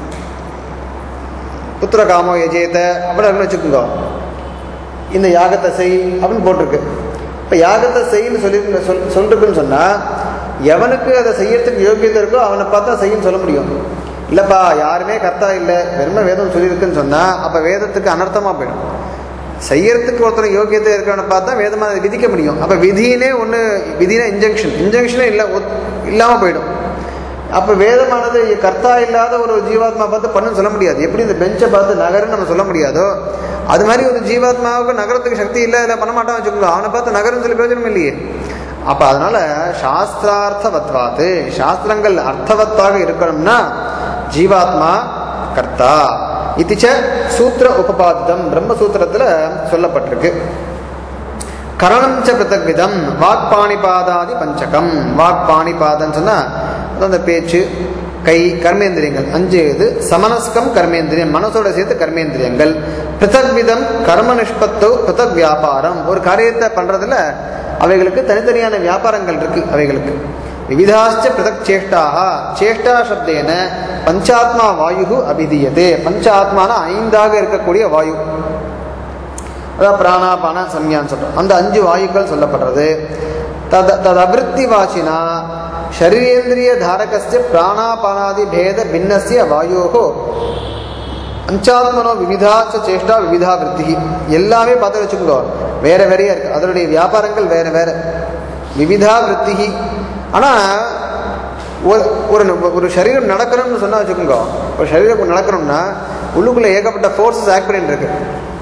புத்திர காமோ எஜேத அப்படின்னு வச்சுக்கோங்க இந்த யாகத்தை செய் அப்படின்னு போட்டிருக்கு இப்போ யாகத்தை செய்ன்னு சொல்லி சொல் சொல்லிருக்குன்னு சொன்னால் எவனுக்கு அதை செய்யறதுக்கு யோகியதை இருக்கோ அவனை பார்த்தா செய்யுன்னு சொல்ல முடியும் இல்லைப்பா யாருமே கர்த்தா இல்லை வெறுமை வேதம் சொல்லியிருக்குன்னு சொன்னால் அப்போ வேதத்துக்கு அனர்த்தமாக போயிடும் செய்யறதுக்கு ஒருத்தர் யோகியத்தை இருக்கிறவனை பார்த்தா வேதமாக அதை விதிக்க முடியும் அப்போ விதினே ஒன்று விதினா இன்ஜெக்ஷன் இன்ஜெக்ஷனே இல்லை இல்லாமல் போயிடும் அப்போ வேதமானது கர்த்தா இல்லாத ஒரு ஜீவாத்மா பார்த்து பண்ணுன்னு சொல்ல முடியாது எப்படி இந்த பெஞ்சை பார்த்து நகருன்னு நம்ம சொல்ல முடியாதோ அது மாதிரி ஒரு ஜீவாத்மாவுக்கு நகரத்துக்கு சக்தி இல்லை இல்லை பண்ண மாட்டான் வச்சுக்கோங்க அவனை பார்த்து நகருன்னு சொல்லி பிரயோஜனம் இல்லையே அப்போ அதனால சாஸ்திரார்த்தவத்வாத்து சாஸ்திரங்கள் அர்த்தவத்தாக இருக்கணும்னா ஜீவாத்மா கர்த்தா இத்திச்ச சூத்திர உபபாதிதம் பிரம்மசூத்திரத்தில் சொல்லப்பட்டிருக்கு கரணம் ச பிருத்தக் விதம் வாக்பாணிபாதாதி பஞ்சகம் வாக்பாணிபாதன்னு சொன்னால் அந்த பேச்சு கை கர்மேந்திரியங்கள் அஞ்சு இது சமனஸ்கம் கர்மேந்திரியம் மனசோட சேர்த்து கர்மேந்திரியங்கள் பிருத்தக் விதம் கர்ம நிஷ்பத்தோ பிருத்தக் வியாபாரம் ஒரு காரியத்தை பண்றதுல அவைகளுக்கு தனித்தனியான வியாபாரங்கள் இருக்கு அவைகளுக்கு விவிதாச்ச பிருத்தக் சேஷ்டாக சேஷ்டா சப்தேன பஞ்சாத்மா வாயு அபிதீயதே பஞ்சாத்மான ஐந்தாக இருக்கக்கூடிய வாயு அதான் பிராணாபான சம்யான்னு சொல்றோம் அந்த அஞ்சு வாயுக்கள் சொல்லப்படுறது தத் தத் அவிருத்தி வாசினா ஷரீரேந்திரிய தாரகஸ்ய பிராணாபானாதி பேத பின்னஸ்ய வாயோகோ பஞ்சாத்மனோ விவிதா ச சேஷ்டா விவிதா விருத்தி எல்லாமே பார்த்து வச்சுக்கோ வேற வேறையா இருக்கு அதனுடைய வியாபாரங்கள் வேற வேற விவிதா விருத்தி ஆனா ஒரு ஒரு ஒரு சரீரம் நடக்கணும்னு சொன்னா வச்சுக்கோங்க ஒரு சரீரம் நடக்கணும்னா உள்ளுக்குள்ள ஏகப்பட்ட ஃபோர்ஸஸ் ஆக்ட் பண்ணிட்டு இருக்கு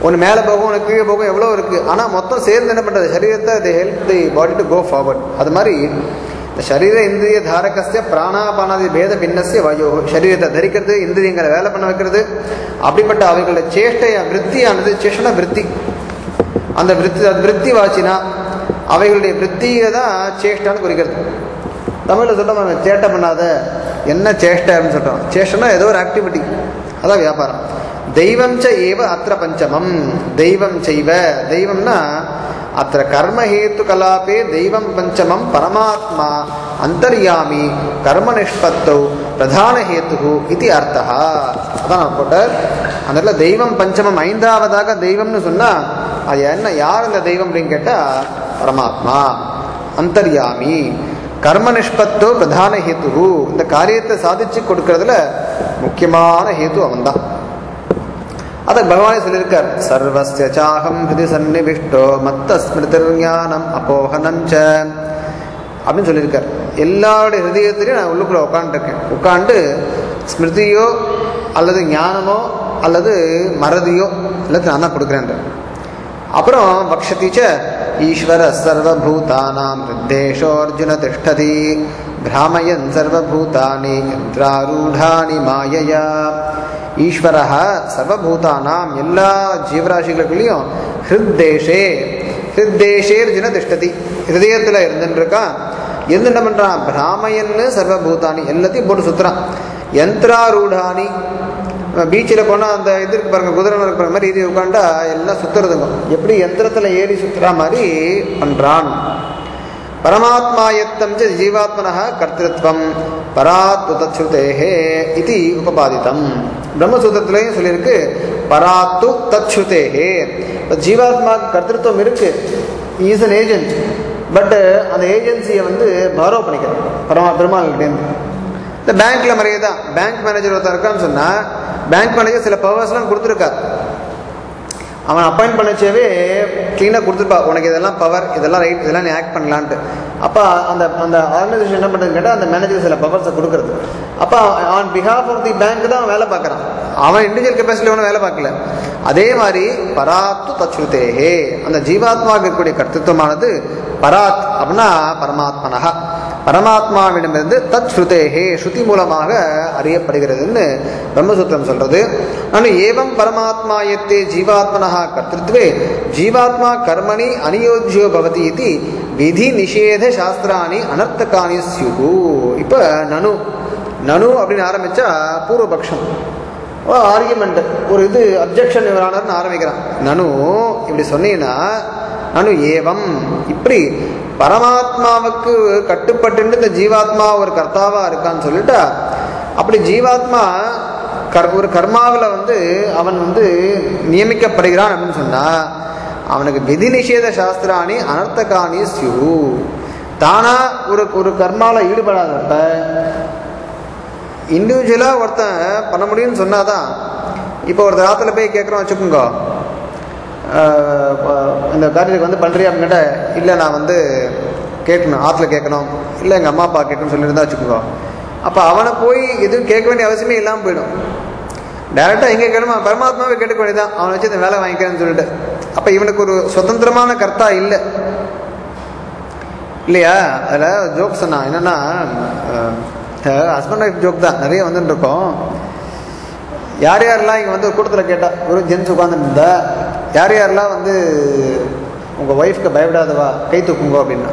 ஒன்று மேலே போகும் ஒன்று கீழே போகும் எவ்வளோ இருக்குது ஆனால் மொத்தம் சேர்ந்து என்ன பண்ணுறது சரீரத்தை அது help the body to go forward அது மாதிரி இந்த சரீர இந்திரிய தாரகஸ்ய பிராணாபானாதி பேத பின்னஸ்ய வாயோ சரீரத்தை தரிக்கிறது இந்திரியங்களை வேலை பண்ண வைக்கிறது அப்படிப்பட்ட அவைகளோட சேஷ்டைய விற்த்தியானது சேஷன விற்பி அந்த விற்பி அது விற்பி வாச்சினா அவைகளுடைய விற்த்தியை தான் சேஷ்டான்னு குறிக்கிறது தமிழில் சொல்கிறோம் சேட்டை பண்ணாத என்ன சேஷ்டை அப்படின்னு சொல்கிறோம் சேஷ்டனா ஏதோ ஒரு ஆக்டிவிட்டி அதான் வியாபாரம் தெய்வம் ச ஏவ அத்திர பஞ்சமம் தெய்வம் செய்வ தெய்வம்னா அத்திர கர்மஹேத்து கலாபே தெய்வம் பஞ்சமம் பரமாத்மா அந்தர்யாமி கர்ம நிஷ்பத்தௌ பிரதான ஹேத்து இது அர்த்தா அதான் போட்டார் அந்த இடத்துல தெய்வம் பஞ்சமம் ஐந்தாவதாக தெய்வம்னு சொன்னால் அது என்ன யார் இந்த தெய்வம் அப்படின்னு கேட்டால் பரமாத்மா அந்தர்யாமி கர்ம நிஷ்பத்தோ பிரதான ஹேத்து இந்த காரியத்தை சாதிச்சு கொடுக்கறதுல முக்கியமான ஹேத்து அவன்தான் அதை பகவானே சொல்லியிருக்கார் சர்வஸ்ய சாகம் ஹிருதி சன்னிவிஷ்டோ மத்த ஸ்மிருதிர் ஞானம் அப்போகனம் ச அப்படின்னு சொல்லியிருக்கார் எல்லாருடைய ஹிருதயத்திலையும் நான் உள்ளுக்குள்ள உட்காந்துருக்கேன் உட்காந்து ஸ்மிருதியோ அல்லது ஞானமோ அல்லது மறதியோ எல்லாத்தையும் நான் தான் கொடுக்குறேன் அப்புறம் வக்ஷதி ச ஈஸ்வர சர்வபூதானாம் ஹிருத்தேஷோர்ஜுன திஷ்டதி பிராமயன் சர்வபூதானி யந்திராரூடானி மாயையா ஈஸ்வர சர்வபூதானாம் எல்லா ஜீவராசிகளுக்குள்ளேயும் ஹிருத்தேஷே ஹிருத்தேஷே அர்ஜுன திஷ்டதி ஹிருதயத்தில் இருந்துருக்கான் எந்த என்ன பண்ணுறான் பிராமயன்னு சர்வபூதானி எல்லாத்தையும் போட்டு சுற்றுறான் யந்திராரூடானி பீச்சில் போனால் அந்த இது இருக்கு பாருங்க குதிரை இருக்கு பாருங்க மாதிரி இது உட்காண்டா எல்லாம் சுற்றுறதுங்க எப்படி யந்திரத்தில் ஏறி சுற்றுற மாதிரி பண்ணுறான் பரமாத்மாயத்தம் ச ஜீவாத்மன கர்த்திருவம் பராத் தச்சுதேஹே இது உபபாதித்தம் பிரம்மசூத்திரத்திலையும் சொல்லியிருக்கு பராத்து தச்சுதேஹே இப்போ ஜீவாத்மா கர்த்திருவம் இருக்கு இஸ் அன் ஏஜென்ட் பட் அந்த ஏஜென்சியை வந்து பாரோ பண்ணிக்கிறான் பரமா பெருமாள்கிட்டேருந்து இந்த பேங்க்ல மாதிரியே தான் பேங்க் மேனேஜர் ஒருத்தர் இருக்கான்னு சொன்னால் பேங்க் மேனேஜர் சில பவர்ஸ்லாம் கொடுத்துருக்கார் அவன் அப்பாயின்ட் பண்ணச்சேவே க்ளீனாக கொடுத்துருப்பா உனக்கு இதெல்லாம் பவர் இதெல்லாம் ரைட் இதெல்லாம் நீ ஆக்ட் பண்ணலான்ட்டு அப்போ அந்த அந்த ஆர்கனைசேஷன் என்ன பண்ணுறதுன்னு கேட்டால் அந்த மேனேஜர் சில பவர்ஸை கொடுக்குறது அப்போ on behalf of the bank தான் அவன் வேலை பார்க்குறான் அவன் இண்டிவிஜுவல் கெப்பாசிட்டி ஒன்றும் வேலை பார்க்கல அதே மாதிரி பராத்து தச்சுதேஹே அந்த ஜீவாத்மாவுக்கு இருக்கக்கூடிய கர்த்தத்துவமானது பராத் அப்படின்னா பரமாத்மனஹா பரமாத்மாவிடமிருந்து தத் ஸ்ருதேஹே ஸ்ருதி மூலமாக அறியப்படுகிறதுன்னு பிரம்மசூத்திரம் சொல்றது ஆனால் ஏவம் பரமாத்மாயத்தே ஜீவாத்மனஹா கர்த்திருத்வே ஜீவாத்மா கர்மணி அநியோஜ்யோ பவதி இது விதி நிஷேத சாஸ்திராணி அனர்த்தகானி ஸ்யுகு இப்போ நனு நனு அப்படின்னு ஆரம்பிச்சா பூர்வபக்ஷம் ஓ ஆர்கியூமெண்ட் ஒரு இது அப்ஜெக்ஷன் இவரானர்னு ஆரம்பிக்கிறான் நனு இப்படி சொன்னீங்கன்னா நனு ஏவம் இப்படி பரமாத்மாவுக்கு கட்டுப்பட்டு இந்த ஜீவாத்மா ஒரு கர்த்தாவா இருக்கான்னு சொல்லிட்டா அப்படி ஜீவாத்மா கர் ஒரு கர்மாவில் வந்து அவன் வந்து நியமிக்கப்படுகிறான் அப்படின்னு சொன்னா அவனுக்கு விதி நிஷேத சாஸ்திராணி அனர்த்தகாணி சியு தானா ஒரு ஒரு கர்மாவில் ஈடுபடாதப்ப இண்டிவிஜுவலாக ஒருத்தன் பண்ண முடியும்னு சொன்னாதான் இப்போ ஒரு ஆற்றுல போய் கேட்குறோம் வச்சுக்கோங்க இந்த காரியத்துக்கு வந்து பண்ணுறியா அப்படின்னுட்ட இல்லை நான் வந்து கேட்கணும் ஆற்றுல கேட்கணும் இல்லை எங்கள் அம்மா அப்பா கேட்கணும்னு சொல்லியிருந்தா வச்சுக்கோங்க அப்போ அவனை போய் எதுவும் கேட்க வேண்டிய அவசியமே இல்லாமல் போயிடும் டேரெக்டாக எங்கே கேட்கணுமா பரமாத்மாவை கேட்டுக்க வேண்டியதான் அவனை வச்சு இந்த வேலை வாங்கிக்கிறேன்னு சொல்லிட்டு அப்போ இவனுக்கு ஒரு சுதந்திரமான கர்த்தா இல்லை இல்லையா அதில் ஜோக் சொன்னான் என்னென்னா ஹஸ்பண்ட் ஒய்ஃப் ஜோக் தான் நிறைய வந்துட்டு இருக்கோம் யார் யாரெல்லாம் இங்கே வந்து ஒரு கூட்டத்தில் கேட்டால் ஒரு ஜென்ஸ் உட்காந்துருந்தா யார் யாரெல்லாம் வந்து உங்கள் ஒய்ஃப்க்கு பயப்படாதவா கை தூக்குங்கோ அப்படின்னா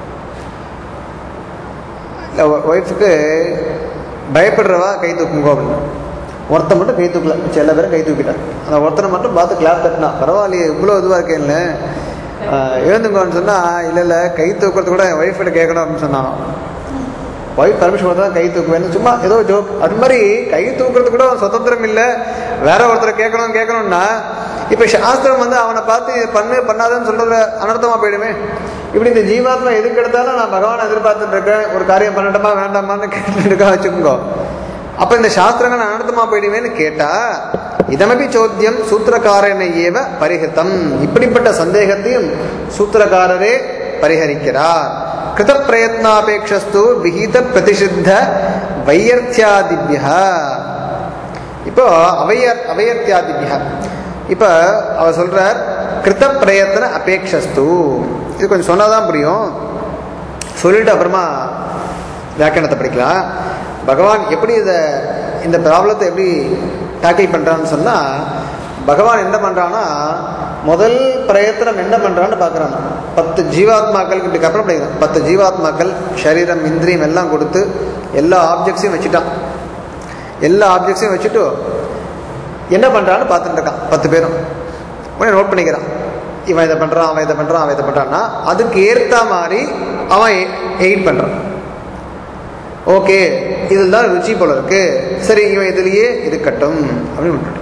இல்லை ஒய்ஃபுக்கு பயப்படுறவா கை தூக்குங்கோ அப்படின்னா ஒருத்தன் மட்டும் கை தூக்கல மிச்சம் எல்லா பேரும் கை தூக்கிட்டான் அந்த ஒருத்தனை மட்டும் பார்த்து கிளாப் தட்டினா பரவாயில்லையே இவ்வளோ இதுவாக இருக்கேன்ல எழுந்துங்கன்னு சொன்னால் இல்லை இல்லை கை தூக்குறது கூட என் ஒய்ஃப்கிட்ட கேட்கணும் அப்படின்னு சொன்னான் ஒய்ஃப் பர்மிஷன் கொடுத்தா கை தூக்குவேன் சும்மா ஏதோ ஜோக் அது மாதிரி கை தூக்குறது கூட சுதந்திரம் இல்லை வேற ஒருத்தரை கேட்கணும் கேட்கணும்னா இப்போ சாஸ்திரம் வந்து அவனை பார்த்து இது பண்ணு பண்ணாதன்னு சொல்றது அனர்த்தமா போயிடுமே இப்படி இந்த ஜீவாத்மா எதுக்கு எடுத்தாலும் நான் பகவானை எதிர்பார்த்துட்டு இருக்கேன் ஒரு காரியம் பண்ணட்டுமா வேண்டாமான்னு கேட்டுட்டு இருக்கா வச்சுக்கோங்க அப்ப இந்த சாஸ்திரங்கள் அனர்த்தமா போயிடுவேன்னு கேட்டா இதமபி சோத்தியம் சூத்திரக்காரனை ஏவ பரிஹிதம் இப்படிப்பட்ட சந்தேகத்தையும் சூத்திரக்காரரே பரிஹரிக்கிறார் கிருத பிரயத்னாபேட்சஸ்து விஹித பிரதிஷித்த வையர்த்தியாதிபிய இப்போ அவையர் அவையர்த்தியாதிபிய இப்போ அவர் சொல்றார் கிருத்த பிரயத்தன அபேக்ஷஸ்து இது கொஞ்சம் சொன்னாதான் புரியும் சொல்லிட்டு அப்புறமா வியாக்கியானத்தை படிக்கலாம் பகவான் எப்படி இதை இந்த ப்ராப்ளத்தை எப்படி டேக்கிள் பண்ணுறான்னு சொன்னால் பகவான் என்ன பண்ணுறான்னா முதல் பிரயத்தனம் என்ன பண்ணுறான்னு பார்க்குறான் பத்து ஜீவாத்மாக்களுக்கு இப்படி கற்பனை பண்ணிக்கிறான் பத்து ஜீவாத்மாக்கள் சரீரம் இந்திரியம் எல்லாம் கொடுத்து எல்லா ஆப்ஜெக்ட்ஸையும் வச்சுட்டான் எல்லா ஆப்ஜெக்ட்ஸையும் வச்சுட்டு என்ன பண்ணுறான்னு பார்த்துட்டு இருக்கான் பத்து பேரும் உடனே நோட் பண்ணிக்கிறான் இவன் இதை பண்ணுறான் அவன் இதை பண்ணுறான் அவன் இதை பண்ணுறான்னா அதுக்கு ஏற்ற மாதிரி அவன் எயிட் பண்ணுறான் ஓகே இதில் தான் ருச்சி போல இருக்கு சரி இவன் இதுலேயே இருக்கட்டும் அப்படின்னு விட்டுட்டான்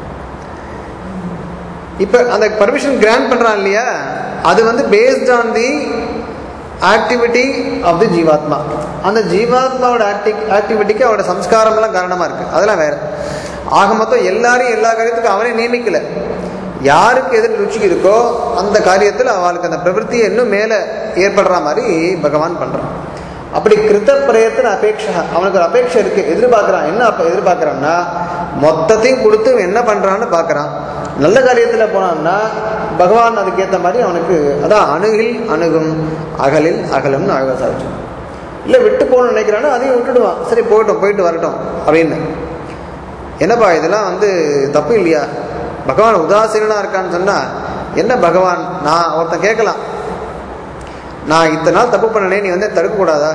இப்போ அந்த பர்மிஷன் கிராண்ட் பண்ணுறான் இல்லையா அது வந்து based on the activity of the jivatma அந்த ஜீவாத்மாவோட ஆக்டி ஆக்டிவிட்டிக்கு அவனோட சம்ஸ்காரம்லாம் காரணமாக இருக்குது அதெல்லாம் வேற ஆக மொத்தம் எல்லாரையும் எல்லா காரியத்துக்கும் அவனே நியமிக்கல யாருக்கு எதில் ருச்சி இருக்கோ அந்த காரியத்தில் அவளுக்கு அந்த பிரவൃத்தியை இன்னும் மேலே ஏற்படுற மாதிரி பகவான் பண்ணுறான் அப்படி கிருத்த பிரயத்தன அபேட்சா அவனுக்கு ஒரு அபேட்சை இருக்கு எதிர்பார்க்குறான் என்ன அப்ப எதிர்பார்க்குறான்னா மொத்தத்தையும் கொடுத்து இவன் என்ன பண்ணுறான்னு பார்க்குறான் நல்ல காரியத்தில் போனான்னா பகவான் அதுக்கேற்ற மாதிரி அவனுக்கு அதான் அணுகில் அணுகும் அகலில் அகலும்னு அழகாக சாதிச்சு இல்லை விட்டு போகணும்னு நினைக்கிறான்னா அதையும் விட்டுடுவான் சரி போகட்டும் போயிட்டு வரட்டும் அப்படின்னு என்னப்பா இதெல்லாம் வந்து தப்பு இல்லையா பகவான் உதாசீனா இருக்கான்னு சொன்னால் என்ன பகவான் நான் ஒருத்தன் கேட்கலாம் நான் இத்தனை நாள் தப்பு பண்ணனே நீ வந்து தடுக்கக்கூடாதா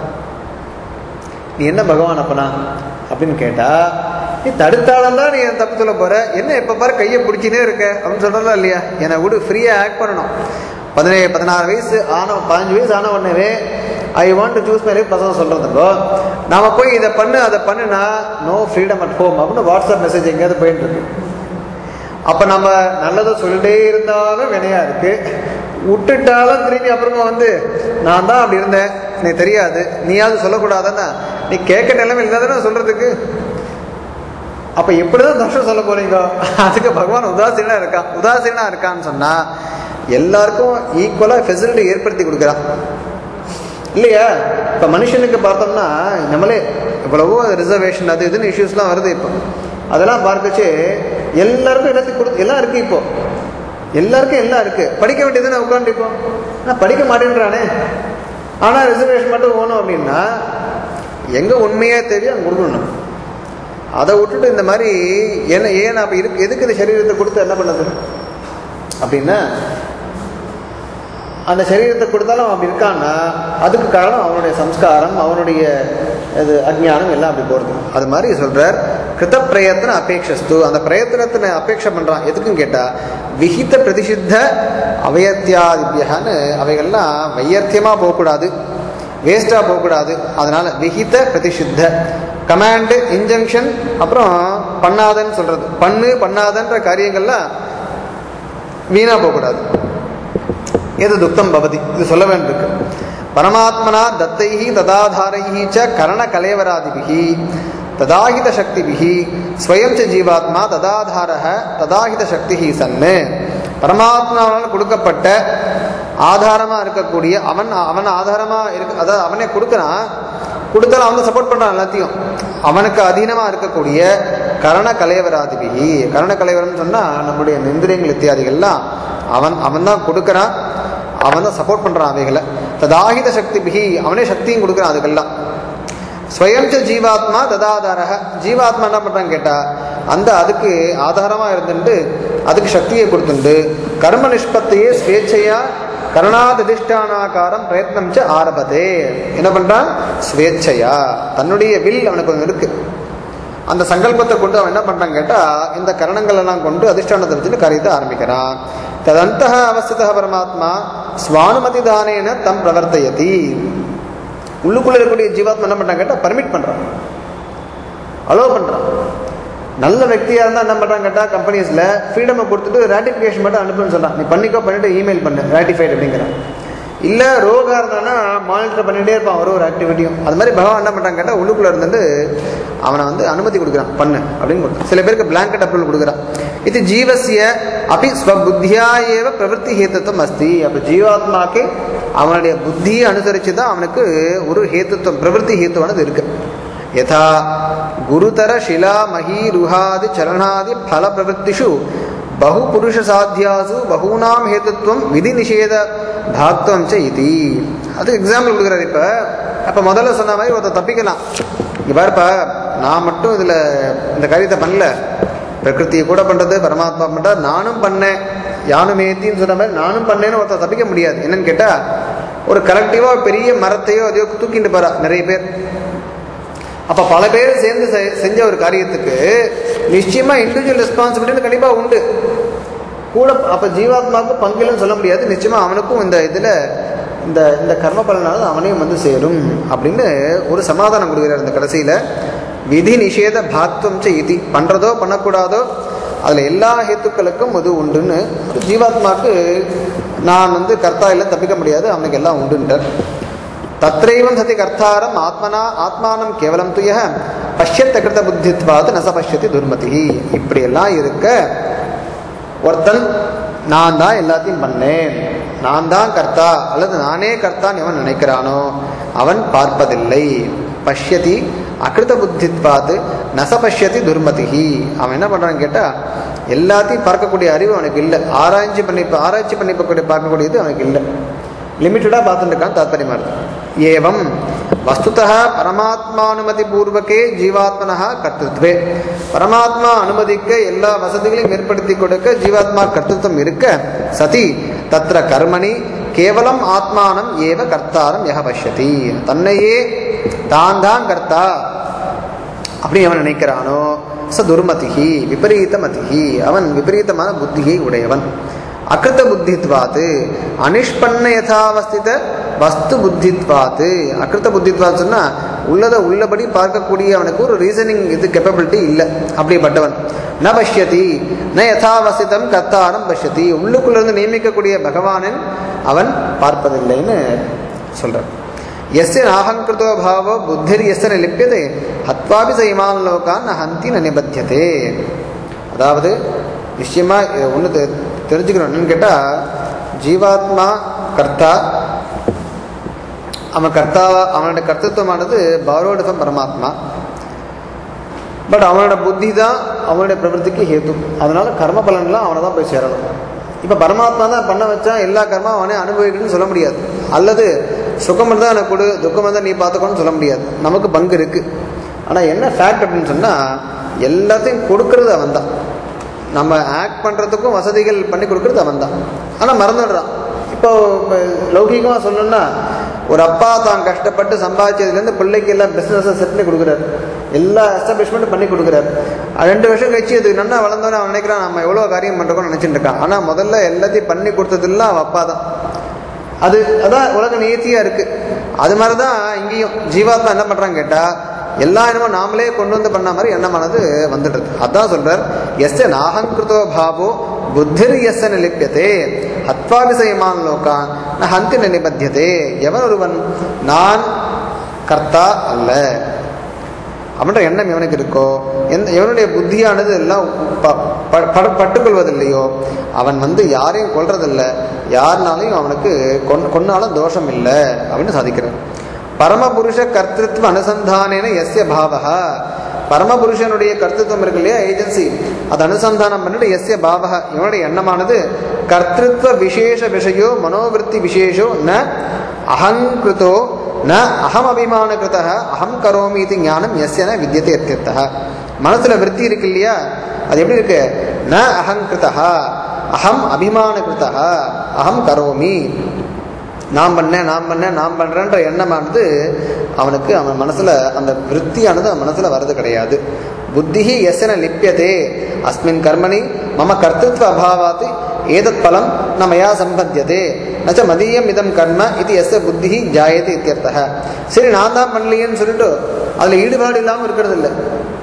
நீ என்ன பகவான் அப்பனா அப்படின்னு கேட்டா நீ தடுத்தாலும் தான் நீ என் தப்பு சொல்ல போற என்ன எப்போ பாரு கையை பிடிச்சினே இருக்க அப்படின்னு சொல்றதா இல்லையா என்னை விடு ஃப்ரீயாக ஆக்ட் பண்ணணும் பதினேழு பதினாறு வயசு ஆன பதினஞ்சு வயசு ஆன உடனே I want to choose my life பசங்க சொல்கிறதுக்கோ நாம போய் இதை பண்ணு அதை பண்ணுனா நோ ஃப்ரீடம் அட் ஹோம் அப்படின்னு வாட்ஸ்அப் மெசேஜ் எங்கேயாவது போயிட்டு இருக்கு அப்போ நம்ம நல்லதை சொல்லிட்டே இருந்தாலும் வினையா இருக்கு விட்டுட்டாலும் திரும்பி அப்புறமா வந்து நான் தான் அப்படி இருந்தேன் எனக்கு தெரியாது நீயாவது சொல்லக்கூடாதுன்னா நீ கேட்க நிலைமை இல்லை தானே சொல்றதுக்கு அப்ப எப்படிதான் தோஷம் சொல்ல போறீங்க அதுக்கு பகவான் உதாசீனா இருக்கான் உதாசீனா இருக்கான்னு சொன்னா எல்லாருக்கும் ஈக்குவலா ஃபெசிலிட்டி ஏற்படுத்தி கொடுக்குறான் இல்லையா இப்ப மனுஷனுக்கு பார்த்தோம்னா நம்மளே எவ்வளவோ ரிசர்வேஷன் அது இதுன்னு இஷ்யூஸ்லாம் வருது இப்போ அதெல்லாம் பார்க்கச்சு எல்லாருக்கும் எல்லாத்துக்கும் கொடு எல்லாம் இருக்கு இப்போ எல்லாருக்கும் எல்லாம் இருக்கு படிக்க வேண்டியதுன்னு உட்காந்து இப்போ நான் படிக்க மாட்டேன்றானே ஆனா ரிசர்வேஷன் மட்டும் போகணும் அப்படின்னா எங்க உண்மையா தெரியும் அங்கே கொடுக்கணும் அதை விட்டுட்டு இந்த மாதிரி என்ன ஏன் அப்போ இருக்கு எதுக்கு இந்த சரீரத்தை கொடுத்து என்ன பண்ணுது அப்படின்னா அந்த சரீரத்தை கொடுத்தாலும் அவன் அப்படி இருக்கான்னா அதுக்கு காரணம் அவனுடைய சம்ஸ்காரம் அவனுடைய இது அஜ்ஞானம் எல்லாம் அப்படி போகிறது அது மாதிரி சொல்றார் கிருத பிரயத்தன அபேட்சஸ்து அந்த பிரயத்தனத்தின அபேட்சை பண்ணுறான் எதுக்குன்னு கேட்டால் விஹித பிரதிஷித்த அவயத்தியாதிபியகான்னு அவைகள்லாம் வையர்த்தியமாக போகக்கூடாது வேஸ்ட்டாக போகக்கூடாது அதனால விஹித பிரதிஷித்த கமாண்டு இன்ஜங்ஷன் அப்புறம் பண்ணாதன்னு சொல்றது பண்ணு பண்ணாதன்ற காரியங்கள்லாம் வீணாக போகக்கூடாது எது துக்தம் பவதி இது சொல்ல வேண்டியிருக்கு பரமாத்மனா தத்தைஹி ததாதாரைஹி ச கரண கலேவராதிபிஹி ததாஹித சக்திபிஹி ஸ்வயம் ச ஜீவாத்மா ததாதாரக ததாஹித சக்திஹி சன்னு பரமாத்மாவால் கொடுக்கப்பட்ட ஆதாரமாக இருக்கக்கூடிய அவன் அவன் ஆதாரமாக இருக்கு அதாவது அவனே கொடுக்குறான் கொடுத்தாலும் அவன் சப்போர்ட் பண்ணுறான் எல்லாத்தையும் அவனுக்கு அதீனமாக இருக்கக்கூடிய கரண கலைவராதிபிகி கரண கலைவரம்னு சொன்னால் நம்முடைய இந்திரியங்கள் இத்தியாதிகள்லாம் அவன் அவன் தான் கொடுக்குறான் அவன் தான் சப்போர்ட் பண்ணுறான் அவைகளை ததாகித சக்தி பிகி அவனே சக்தியும் கொடுக்குறான் அதுக்கெல்லாம் ஸ்வயம் ச ஜீவாத்மா ததாதாரக ஜீவாத்மா என்ன பண்ணுறான்னு கேட்டால் அந்த அதுக்கு ஆதாரமாக இருந்துட்டு அதுக்கு சக்தியை கொடுத்துண்டு கர்ம நிஷ்பத்தையே ஸ்வேச்சையா கருணாதிஷ்டானாகாரம் பிரயத்னம் ச ஆரம்பதே என்ன பண்றான் ஸ்வேச்சையா தன்னுடைய வில் அவனுக்கு ஒன்று இருக்கு அந்த சங்கல்பத்தை கொண்டு அவன் என்ன பண்றான் கேட்டா இந்த கரணங்கள் எல்லாம் கொண்டு அதிஷ்டானத்தை வச்சுட்டு காரியத்தை ஆரம்பிக்கிறான் ததந்த அவஸ்தித பரமாத்மா சுவானுமதி தானேன தம் பிரவர்த்தயதி உள்ளுக்குள்ள இருக்கக்கூடிய ஜீவாத்மா என்ன பண்றான் கேட்டா பர்மிட் பண்றான் அலோவ் பண்றான் நல்ல వ్యక్తిயா இருந்தா என்ன பண்றாங்க கேட்டா கம்பெனிஸ்ல ஃப்ரீடமை கொடுத்துட்டு ராட்டிஃபிகேஷன் மட்டும் அனுப்புன்னு சொல்றான் நீ பண்ணிக்கோ பண்ணிட்டு இமெயில் பண்ணு ராட்டிஃபைட் அப்படிங்கிறான் இல்ல ரோகா இருந்தானா மானிட்டர் பண்ணிட்டே இருப்பான் ஒரு ஒரு ஆக்டிவிட்டியும் அது மாதிரி பகவான் என்ன பண்றாங்க கேட்டா உள்ளுக்குள்ள இருந்துட்டு அவனை வந்து அனுமதி கொடுக்குறான் பண்ணு அப்படின்னு கொடுத்தான் சில பேருக்கு பிளாங்கெட் அப்ரூவல் கொடுக்குறான் இது ஜீவசிய அபி ஸ்வபுத்தியா ஏவ பிரவருத்தி ஹேத்துவம் அஸ்தி அப்ப ஜீவாத்மாக்கு அவனுடைய புத்தியை அனுசரிச்சு தான் அவனுக்கு ஒரு ஹேத்துவம் பிரவருத்தி ஹேத்துவானது இருக்கு யதா குருதர शिला मही रुहादि चरणादि फल प्रवृत्तिषु பகு புருஷ சாத்தியாசு பகூனாம் ஹேத்துவம் விதி நிஷேத பாக்தம் ச இது அது எக்ஸாம்பிள் கொடுக்குறாரு இப்போ அப்போ முதல்ல சொன்ன மாதிரி ஒருத்தர் தப்பிக்கலாம் இங்க பாருப்பா நான் மட்டும் இதில் இந்த காரியத்தை பண்ணல பிரகிருதியை கூட பண்ணுறது பரமாத்மா பண்ணுறது நானும் பண்ணேன் யானும் ஏத்தின்னு சொன்ன மாதிரி நானும் பண்ணேன்னு ஒருத்தர் தப்பிக்க முடியாது என்னன்னு கேட்டால் ஒரு கலெக்டிவாக பெரிய மரத்தையோ அதையோ தூக்கிட்டு போறா நிறைய பேர் அப்போ பல பேர் சேர்ந்து செ- செஞ்ச ஒரு காரியத்துக்கு நிச்சயமாக இண்டிவிஜுவல் ரெஸ்பான்சிபிலிட்டின்னு கண்டிப்பாக உண்டு கூட அப்போ ஜீவாத்மாவுக்கு பங்கிலன்னு சொல்ல முடியாது நிச்சயமாக அவனுக்கும் இந்த இதில் இந்த இந்த கர்ம பலனால அவனையும் வந்து சேரும் அப்படின்னு ஒரு சமாதானம் கொடுக்குறார் இந்த கடைசியில் விதி நிஷேத பாக்துவம் ச இதி பண்ணுறதோ பண்ணக்கூடாதோ அதில் எல்லா ஹேத்துக்களுக்கும் அது உண்டுன்னு ஒரு ஜீவாத்மாவுக்கு நான் வந்து கர்த்தா இல்லை தப்பிக்க முடியாது அவனுக்கு எல்லாம் உண்டுன்றார் தத்ரைவம் சதி கர்த்தாரம் ஆத்மனா ஆத்மானம் கேவலம் துய பஷ்யத்த கிருத புத்தித்வாத் நச பஷ்யத்தி துர்மதி இப்படியெல்லாம் இருக்க ஒருத்தன் நான் தான் எல்லாத்தையும் பண்ணேன் நான் தான் கர்த்தா அல்லது நானே கர்த்தான்னு எவன் நினைக்கிறானோ அவன் பார்ப்பதில்லை பஷ்யதி அகிருத புத்தித்வாத் நச பஷ்யதி துர்மதிஹி அவன் என்ன பண்றான்னு கேட்டா எல்லாத்தையும் பார்க்கக்கூடிய அறிவு அவனுக்கு இல்லை ஆராய்ச்சி பண்ணி ஆராய்ச்சி பண்ணி பார்க்கக்கூடிய பார்க்கக்கூடியது அவனுக்கு இல்லை லிமிட்டடாக பார்த்துட்டு இருக்கான் தாத்பரியமா இருக்கு ஏவம் வஸ்துதः பரமாத்மானுமதி பூர்வகே ஜீவாத்மனः கர்த்தத்வே பரமாத்மா அனுமதிக்க எல்லா வசதிகளையும் ஏற்படுத்தி கொடுக்க ஜீவாத்மா கர்த்தத்துவம் இருக்க சதி தத்ர கர்மணி கேவலம் ஆத்மானம் ஏவ கர்த்தாரம் யக பஷ்யதி தன்னையே தான் தான் கர்த்தா அப்படி அவன் நினைக்கிறானோ ச துர்மதிஹி விபரீத மதிஹி அவன் விபரீதமான புத்தியை உடையவன் அகிருத்த புத்தித்வாத்து அனிஷ்பன்ன யதாவஸ்தித வஸ்து புத்தித்வாத்து அகிருத்த புத்தித்வாத் சொன்னா உள்ளதை உள்ளபடி பார்க்கக்கூடிய அவனுக்கு ஒரு ரீசனிங் இது கெப்பபிலிட்டி இல்லை அப்படிப்பட்டவன் ந பஷ்யதி ந யதாவஸ்திதம் கர்த்தாரம் பஷ்யதி உள்ளுக்குள்ள இருந்து நியமிக்கக்கூடிய பகவானின் அவன் பார்ப்பதில்லைன்னு சொல்றான் எஸ்ய நாகங்கிருதோ பாவோ புத்திர் எஸ்ய ந லிப்பியதே ஹத்வாபி ச இமான் லோகான் ந ஹந்தி ந நிபத்தியதே அதாவது நிச்சயமா ஒன்று தெரிஞ்சுக்கணும் என்னன்னு கேட்டால் ஜீவாத்மா கர்த்தா அவன் கர்த்தாவா அவனோட கர்த்தத்துவமானது பாரோடஃபம் பரமாத்மா பட் அவனோட புத்தி தான் அவனுடைய பிரவൃத்திக்கு ஹேத்து அதனால கர்ம பலன்லாம் அவனை தான் போய் சேரணும் இப்போ பரமாத்மா தான் பண்ண வச்சா எல்லா கர்மா அவனே அனுபவிக்கணும்னு சொல்ல முடியாது அல்லது சுகம் இருந்தால் எனக்கு கொடு துக்கம் இருந்தால் நீ பார்த்துக்கணும்னு சொல்ல முடியாது நமக்கு பங்கு இருக்கு ஆனால் என்ன ஃபேக்ட் அப்படின்னு சொன்னால் எல்லாத்தையும் கொடுக்கறது அவன் தான் நம்ம ஆக்ட் பண்ணுறதுக்கும் வசதிகள் பண்ணி கொடுக்கறது அவன் தான் ஆனால் மறந்துடுறான் இப்போ லௌகிகமாக சொல்லணும்னா ஒரு அப்பா தான் கஷ்டப்பட்டு சம்பாதிச்சதுலேருந்து பிள்ளைக்கு எல்லாம் பிஸ்னஸை செட் பண்ணி கொடுக்குறாரு எல்லா எஸ்டாப்ளிஷ்மெண்ட்டும் பண்ணி கொடுக்குறாரு அது ரெண்டு வருஷம் கழிச்சு அது நல்லா வளர்ந்தோன்னே அவன் நினைக்கிறான் நம்ம எவ்வளோ காரியம் பண்ணுறோம்னு நினச்சிட்டு இருக்கான் ஆனால் முதல்ல எல்லாத்தையும் பண்ணி கொடுத்ததெல்லாம் அவன் அப்பா தான் அது அதான் உலக நியத்தியாக இருக்குது அது மாதிரி தான் இங்கேயும் ஜீவாத்மா என்ன பண்ணுறான்னு கேட்டால் எல்லா என்னமோ நாமளே கொண்டு வந்து பண்ண மாதிரி எண்ணமானது வந்துடுறது அதான் சொல்றார் எஸ் நாகங்கிருதோ பாவோ புத்திர் எஸ் நிலிப்பியதே ஹத்வாபிசயமான் லோகான் ந ஹந்தி ந நிபத்தியதே எவன் ஒருவன் நான் கர்த்தா அல்ல அப்படின்ற எண்ணம் எவனுக்கு இருக்கோ எந்த எவனுடைய புத்தியானது எல்லாம் ப- ப- ப- பட்டுக்கொள்வதில்லையோ அவன் வந்து யாரையும் கொல்றதில்ல யாருனாலையும் அவனுக்கு கொன் கொன்னாலும் தோஷம் இல்லை அப்படின்னு சாதிக்கிறான் பரமபுருஷ கர்த்திருவ அனுசந்தானேன எஸ்ய பாவகா பரமபுருஷனுடைய கர்த்திருவம் இருக்கு இல்லையா ஏஜென்சி அது அனுசந்தானம் பண்ணிட்டு எஸ்ய பாவகா இவனுடைய எண்ணமானது கர்த்திருவ விசேஷ விஷயோ மனோவிருத்தி விசேஷோ ந அகங்கிருத்தோ ந அகம் அபிமான கிருத அகம் கரோமி இது ஞானம் எஸ்யன வித்தியத்தை எத்தியர்த்தா மனசுல விருத்தி இருக்கு இல்லையா அது எப்படி இருக்கு ந அகங்கிருதா அகம் அபிமான கிருதா அகம் கரோமி நான் பண்ணேன் நான் பண்ணேன் நான் பண்றேன்ற எண்ணமானது அவனுக்கு அவன் மனசுல அந்த விருத்தியானது அவன் மனசுல வர்றது கிடையாது புத்திஹி எசன லிப்பியதே அஸ்மின் கர்மணி மம கர்த்தத்வ அபாவாத் ஏதத் பலம் ந மயா சம்பத்தியதே நச்ச மதியம் இதம் கர்ம இது எஸ் புத்தி ஜாயது இத்தியர்த்தக சரி நான் தான் பண்ணலையேன்னு சொல்லிட்டு அதுல ஈடுபாடு இல்லாமல் இருக்கிறது இல்லை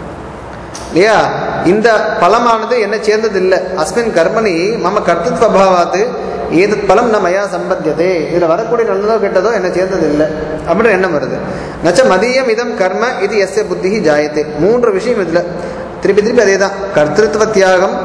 இல்லையா இந்த பலமானது என்ன சேர்ந்தது இல்லை அஸ்மின் கர்மணி மம கர்த்தத்வ அபாவாத்து ஏதத் பலம் ந மயா சம்பத்தியதே இதுல வரக்கூடிய நல்லதோ கெட்டதோ என்ன சேர்ந்தது இல்லை அப்படின்ற எண்ணம் வருது நச்ச மதியம் இதம் கர்ம இது எஸ் புத்தி ஜாயத்தே மூன்று விஷயம் இதுல திருப்பி திருப்பி அதே தான் கர்த்திருவ தியாகம்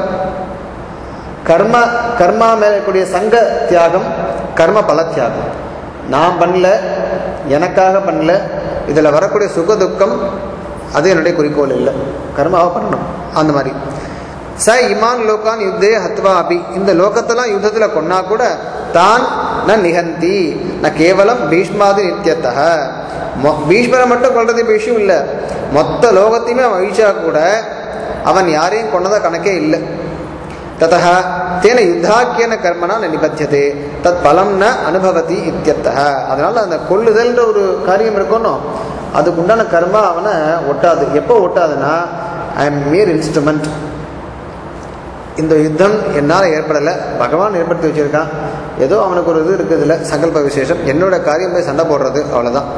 கர்ம கர்மா மேல இருக்கக்கூடிய சங்க தியாகம் கர்ம பல தியாகம் நான் பண்ணல எனக்காக பண்ணல இதில் வரக்கூடிய சுக துக்கம் அது என்னுடைய குறிக்கோள் இல்லை கர்மாவை பண்ணணும் அந்த மாதிரி ச இமான் லோகான் யுத்தே ஹத்வா அபி இந்த லோகத்தெல்லாம் யுத்தத்தில் கொன்னா கூட தான் ந நிகந்தி ந கேவலம் பீஷ்மாதி நித்தியத்தக மொ பீஷ்மரை மட்டும் கொள்றது இப்போ விஷயம் இல்லை மொத்த லோகத்தையுமே அவன் அழிச்சா கூட அவன் யாரையும் கொன்னதா கணக்கே இல்லை ततः तेन யுத்தாக்கியன கர்மனா ந நிபத்தியதே தத் பலம் ந அனுபவதி இத்தியர்த்தः அதனால அந்த கொல்லுதல்ன்ற ஒரு காரியம் இருக்கணும் அதுக்கு உண்டான கர்மா அவனை ஒட்டாது எப்போ ஒட்டாதுன்னா ஐ எம் மியர் இன்ஸ்ட்ருமெண்ட் இந்த யுத்தம் என்னால் ஏற்படலை பகவான் ஏற்படுத்தி வச்சிருக்கான் ஏதோ அவனுக்கு ஒரு இது இருக்குது இல்லை சங்கல்ப விசேஷம் என்னோட காரியம் போய் சண்டை போடுறது அவ்வளோதான்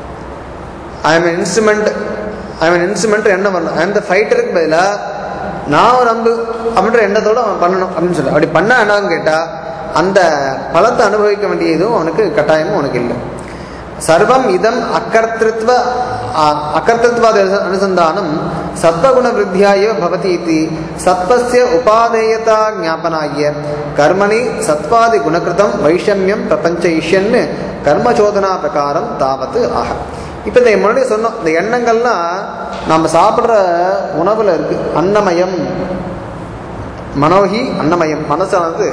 I am instrument I am instrument என்ன பண்ணணும் ஐ எம் த ஃபைட்டருக்கு பதிலாக நான் ஒரு அம்பு அப்படின்ற எண்ணத்தோடு அவன் பண்ணணும் அப்படின்னு சொல்லி அப்படி பண்ண என்னன்னு கேட்டால் அந்த பலத்தை அனுபவிக்க வேண்டிய இதுவும் அவனுக்கு கட்டாயமும் அவனுக்கு இல்லை சர்வம் இதம் அக்கர்த்திருத்வ அ- அகர்த்திருத்வாத அனுசந்தானம் சத்வகுண விருத்தியாய பவதி இது சத்வஸ்ய உபாதேயதா ஞாபனாய கர்மணி சத்வாதி குணகிருதம் வைஷமியம் பிரபஞ்ச இஷ்யன்னு கர்மச்சோதனா பிரகாரம் தாவத்து ஆக இப்போ இந்த முன்னாடி சொன்னோம் இந்த எண்ணங்கள்லாம் நம்ம சாப்பிட்ற உணவில் இருக்கு அன்னமயம் மனோகி அன்னமயம் மனசானது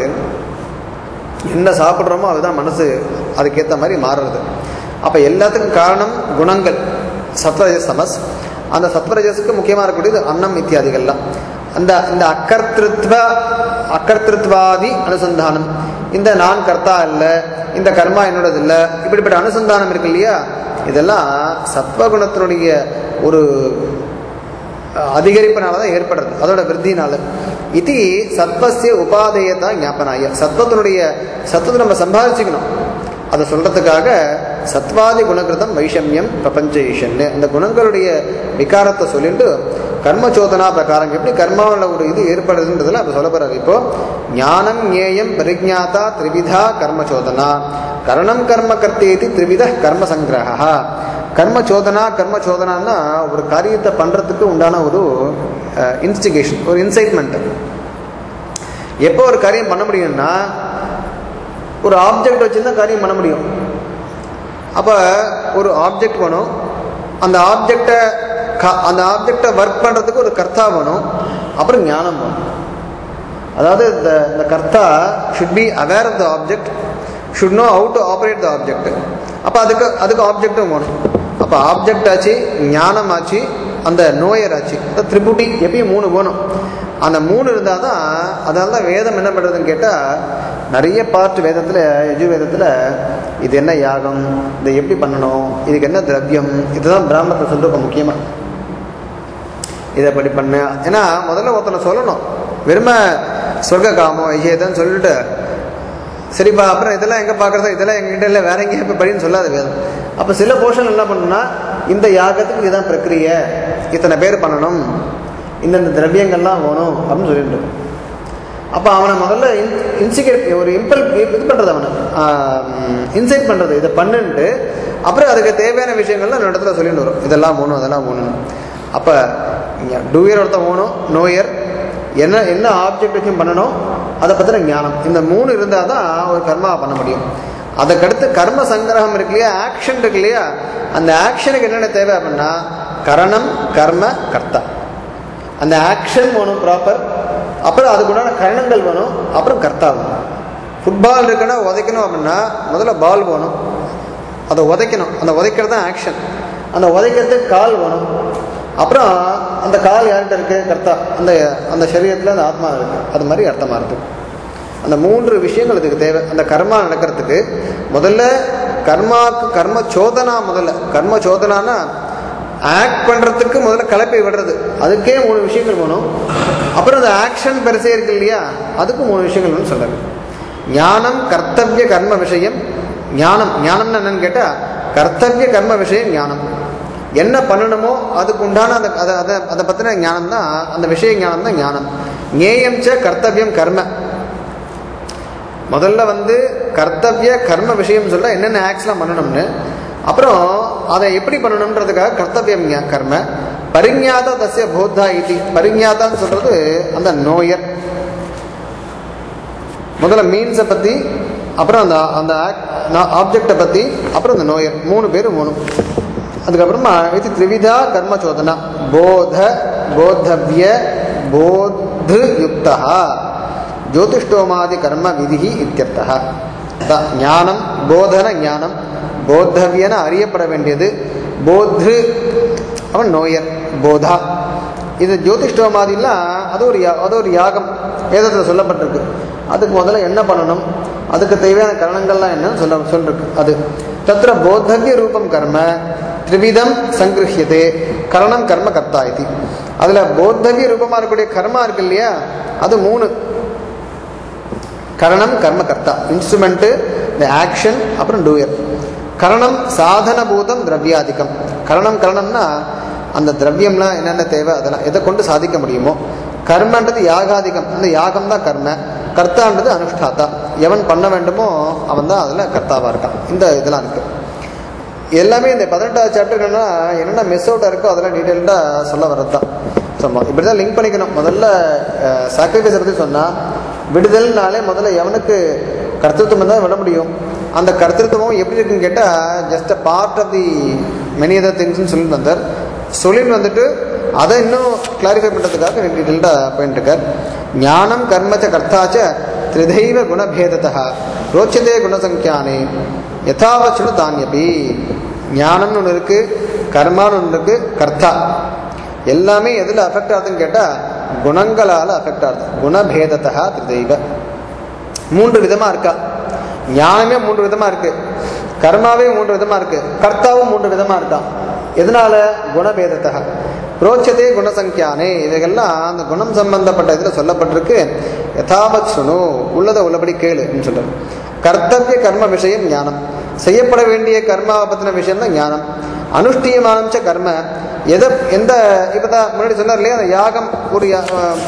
என்ன சாப்பிட்றோமோ அதுதான் மனசு அதுக்கேற்ற மாதிரி மாறுறது அப்போ எல்லாத்துக்கும் காரணம் குணங்கள் சத்வரஜஸ் தமஸ் அந்த சத்வரஜஸுக்கு முக்கியமாக இருக்கக்கூடியது அன்னம் இத்தியாதிகள்லாம் அந்த இந்த அக்கர்த்திருத்வ அக்கர்த்திருத்வாதி அனுசந்தானம் இந்த நான் கர்த்தா இல்லை இந்த கர்மா என்னோடது இல்லை இப்படிப்பட்ட அனுசந்தானம் இருக்கு இல்லையா இதெல்லாம் சத்வகுணத்தினுடைய ஒரு அதிகரிப்பினால தான் ஏற்படுறது அதோட விருத்தினால இது சத்வசிய உபாதேயதா ஞாபனாய சத்வத்தினுடைய சத்துவத்தை நம்ம சம்பாதிச்சுக்கணும் அதை சொல்றதுக்காக சத்வாதி குணகிருதம் வைஷமியம் பிரபஞ்ச ஈஷன்னு இந்த குணங்களுடைய விகாரத்தை சொல்லிட்டு கர்மச்சோதனா பிரகாரம் எப்படி கர்மாவில் ஒரு இது ஏற்படுதுன்றதுல அப்போ சொல்ல போறாரு இப்போ ஞானம் ஞேயம் பரிஜாதா திரிவிதா கர்மச்சோதனா கரணம் கர்ம கர்த்தேதி திரிவித கர்ம சங்கிரகா கர்ம சோதனா கர்ம சோதனான்னா ஒரு காரியத்தை பண்ணுறதுக்கு உண்டான ஒரு இன்ஸ்டிகேஷன் ஒரு இன்சைட்மெண்ட் எப்போ ஒரு காரியம் பண்ண முடியும்னா ஒரு ஆப்ஜெக்ட் வச்சுருந்தா காரியம் பண்ண முடியும் அப்போ ஒரு ஆப்ஜெக்ட் வேணும் அந்த ஆப்ஜெக்டை அந்த ஆப்ஜெக்டை ஒர்க் பண்ணுறதுக்கு ஒரு கர்த்தா வேணும் அப்புறம் ஞானம் வேணும் அதாவது இந்த இந்த கர்த்தா should be aware of the object should know how to operate the object அப்போ அதுக்கு அதுக்கு ஆப்ஜெக்டும் வேணும் அப்போ ஆப்ஜெக்ட் ஆச்சு ஞானம் ஆச்சு அந்த நோயர் ஆச்சு அந்த திரிபுட்டி எப்பயும் மூணு வேணும் அந்த மூணு இருந்தால் தான் அதனால தான் வேதம் என்ன பண்ணுறதுன்னு கேட்டால் நிறைய பார்ட் வேதத்தில் யஜுர்வேதத்தில் இது என்ன யாகம் இதை எப்படி பண்ணணும் இதுக்கு என்ன திரவியம் இதுதான் பிராமணத்தை சொல்லிருக்கோம் முக்கியமாக இதை படி பண்ணு ஏன்னா முதல்ல ஒருத்தனை சொல்லணும் வெறும சொர்க்க காமம் ஐயேதான் சொல்லிட்டு சரிப்பா அப்புறம் இதெல்லாம் எங்கே பார்க்குறதா இதெல்லாம் எங்ககிட்ட இல்லை வேற எங்கேயும் போய் படின்னு சொல்லாத வேதம் அப்போ சில போர்ஷன் என்ன பண்ணணும்னா இந்த யாகத்துக்கு இதுதான் பிரக்கிரிய இத்தனை பேர் பண்ணணும் இந்தந்த திரவியங்கள்லாம் வேணும் அப்படின்னு சொல்லிட்டு இருக்கோம். அப்போ அவனை முதல்ல இன்சிகேட் ஒரு இம்பல் இது பண்ணுறது அவனை இன்சைட் பண்ணுறது இதை பண்ணுன்ட்டு அப்புறம் அதுக்கு தேவையான விஷயங்கள்லாம் அந்த இடத்துல சொல்லிட்டு வரும் இதெல்லாம் வேணும் அதெல்லாம் வேணும் அப்போ டூயர் ஒருத்தன் வேணும் நோயர் என்ன என்ன ஆப்ஜெக்ட் வச்சும் பண்ணணும் அதை பற்றின ஞானம் இந்த மூணு இருந்தால் தான் ஒரு கர்மாவை பண்ண முடியும் அதுக்கடுத்து கர்ம சங்கிரகம் இருக்கு இல்லையா ஆக்ஷன் இருக்கு இல்லையா அந்த ஆக்ஷனுக்கு என்னென்ன தேவை அப்படின்னா கரணம் கர்ம கர்த்தா அந்த ஆக்ஷன் வேணும் ப்ராப்பர் அப்புறம் அதுக்குண்டான கரணங்கள் வேணும் அப்புறம் கர்த்தா வேணும் ஃபுட்பால் இருக்குன்னா உதைக்கணும் அப்படின்னா முதல்ல பால் வேணும் அதை உதைக்கணும் அந்த உதைக்கிறது தான் ஆக்ஷன் அந்த உதைக்கிறதுக்கு கால் வேணும் அப்புறம் அந்த கால் யார்கிட்ட இருக்கு கர்த்தா அந்த அந்த சரீரத்தில் அந்த ஆத்மா இருக்கு அது மாதிரி அர்த்தமாக இருக்கு அந்த மூன்று விஷயங்கள் இதுக்கு தேவை அந்த கர்மா நடக்கிறதுக்கு முதல்ல கர்மாக்கு கர்ம சோதனா முதல்ல கர்ம சோதனானா ஆக்ட் பண்ணுறதுக்கு முதல்ல கலப்பை விடுறது அதுக்கே மூணு விஷயங்கள் வேணும் அப்புறம் அந்த ஆக்ஷன் பெருசே இருக்கு இல்லையா அதுக்கும் மூணு விஷயங்கள் வேணும் சொல்கிறாங்க ஞானம் கர்த்தவிய கர்ம விஷயம் ஞானம் ஞானம்னு என்னன்னு கேட்டால் கர்த்தவிய கர்ம விஷயம் ஞானம் என்ன பண்ணணுமோ அதுக்கு உண்டான அந்த அதை அதை அதை பற்றின ஞானம் தான் அந்த விஷய ஞானம் தான் ஞானம் ஞேயம் ச கர்த்தவியம் கர்ம முதல்ல வந்து கர்த்தவிய கர்ம விஷயம் சொல்ல என்னென்ன ஆக்ட்ஸ்லாம் பண்ணணும்னு அப்புறம் அதை எப்படி பண்ணணுன்றதுக்காக கர்த்தவியம் ஞா- கர்ம பரிஞாத தஸ்ய போத்தா இதி பரிஞாதான்னு சொல்றது அந்த நோயர் முதல்ல மீன்ஸை பற்றி அப்புறம் அந்த அந்த ஆப்ஜெக்டை பற்றி அப்புறம் அந்த நோயர் மூணு பேரும் மூணு அதுக்கப்புறமா இது த்ரிவிதா கர்ம சோதனா போத போத்தவ்ய போத் போத்து யுக்தா ஜோதிஷ்டோமாதி கர்ம விதி இத்தியர்த்தः அதான் ஞானம் போதன ஞானம் போத்தவியன அறியப்பட வேண்டியது போத்து அவன் நோயர் போதா இது ஜோதிஷ்டோமாதிலாம் அது ஒரு யா- அது ஒரு யாகம் வேதத்தில் சொல்லப்பட்டிருக்கு அதுக்கு முதல்ல என்ன பண்ணணும் அதுக்கு தேவையான கரணங்கள்லாம் என்னன்னு சொல்ல சொல்லிருக்கு அது தத்திர போத்தவிய ரூபம் கர்ம திரிவிதம் சங்கிருஹியதே கரணம் கர்ம கர்த்தா இது அதில் போத்தவிய ரூபமாக இருக்கக்கூடிய கர்மா இருக்கு இல்லையா அது மூணு கரணம் கர்ம கர்த்தா இன்ஸ்ட்ருமெண்ட்டு இந்த ஆக்ஷன் அப்புறம் டூயர் கரணம் சாதனபூதம் திரவியாதிக்கம் கரணம் கரணம்னா அந்த திரவியம்லாம் என்னென்ன தேவை அதெல்லாம் எதை கொண்டு சாதிக்க முடியுமோ கர்மன்றது யாகாதிகம் அந்த யாகம் தான் கர்ம கர்த்தான்றது அனுஷ்டாத்தா எவன் பண்ண வேண்டுமோ அவன் தான் அதில் கர்த்தாவாக இருக்கான் இந்த இதெல்லாம் இருக்கு எல்லாமே இந்த பதினெட்டாவது சாப்டர்னா என்னென்ன மிஸ் அவுட்டாக இருக்கோ அதெல்லாம் டீட்டெயில்டாக சொல்ல வர்றது தான் ஸோ இப்படி தான் லிங்க் பண்ணிக்கணும் முதல்ல சாக்ரிஃபைஸை பற்றி சொன்னால் விடுதல்னாலே முதல்ல எவனுக்கு கர்த்தத்துவம் தான் விட முடியும் அந்த கர்த்தத்துவம் எப்படி இருக்குன்னு கேட்டால் just a part of the many other திங்ஸ்னு சொல்லி வந்தார் சொல்லின்னு வந்துட்டு அதை இன்னும் கிளாரிஃபை பண்ணுறதுக்காக டீட்டெயில்டாக போயிட்டு இருக்கார் ஞானம் கர்மச்ச கர்த்தாச்ச திரிதைவ குணபேதத்தா ரோச்சதே குணசங்கியானே யதாவச்சுடு தானியபி ஞானம்னு ஒன்று இருக்குது கர்மான்னு ஒன்று இருக்குது கர்த்தா எல்லாமே எதில் அஃபெக்ட் ஆகுதுன்னு கேட்டால் குணங்களால் அஃபெக்ட் ஆகுது குணபேதத்தா திரிதைவ மூன்று விதமாக இருக்கா ஞானமே மூன்று விதமாக இருக்கு கர்மாவே மூன்று விதமாக இருக்கு கர்த்தாவும் மூன்று விதமாக இருக்கான் எதனால குணபேதத்தக புரோச்சதே குணசங்கியானே இவைகள்லாம் அந்த குணம் சம்பந்தப்பட்ட இதில் சொல்லப்பட்டிருக்கு யதாவத் சுனு உள்ளதை உள்ளபடி கேளு அப்படின்னு சொல்றாரு கர்த்தவிய கர்ம விஷயம் ஞானம் செய்யப்பட வேண்டிய கர்மாவை பற்றின விஷயம் தான் ஞானம் அனுஷ்டியமானச்ச கர்ம எதை எந்த இப்போ தான் முன்னாடி சொன்னார் இல்லையா அந்த யாகம் ஒரு யா-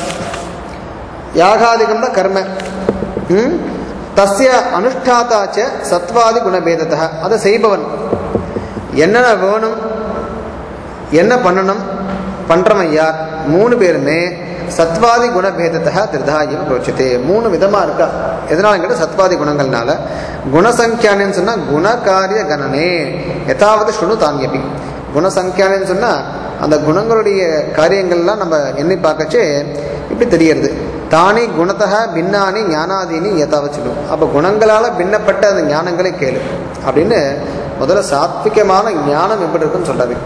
யாகாதிகம் தான் கர்ம ம்? தஸ்ய அனுஷ்டாத்தாச்ச சத்வாதி குணபேதத்தக அதை செய்பவன் என்னென்ன வேணும் என்ன பண்ணணும் பண்றவன் யார் மூணு பேருமே சத்வாதி குணபேதத்தக திருதாயம் பிரோச்சதே மூணு விதமா இருக்கா எதனால கேட்டால் சத்வாதி குணங்கள்னால குணசங்கியானு சொன்னா குணகாரிய கணனே எதாவது சுணு தாங்கியபி குணசங்கியானு சொன்னா அந்த குணங்களுடைய காரியங்கள்லாம் நம்ம எண்ணி பார்க்கச்சே இப்படி தெரியறது தானி குணத்தக பின்னானி ஞானாதீனி யதாவத் சொல்லும் அப்போ குணங்களால் பின்னப்பட்ட அந்த ஞானங்களை கேளு அப்படின்னு முதல்ல சாத்விகமான ஞானம் எப்படி இருக்குன்னு சொல்றாரு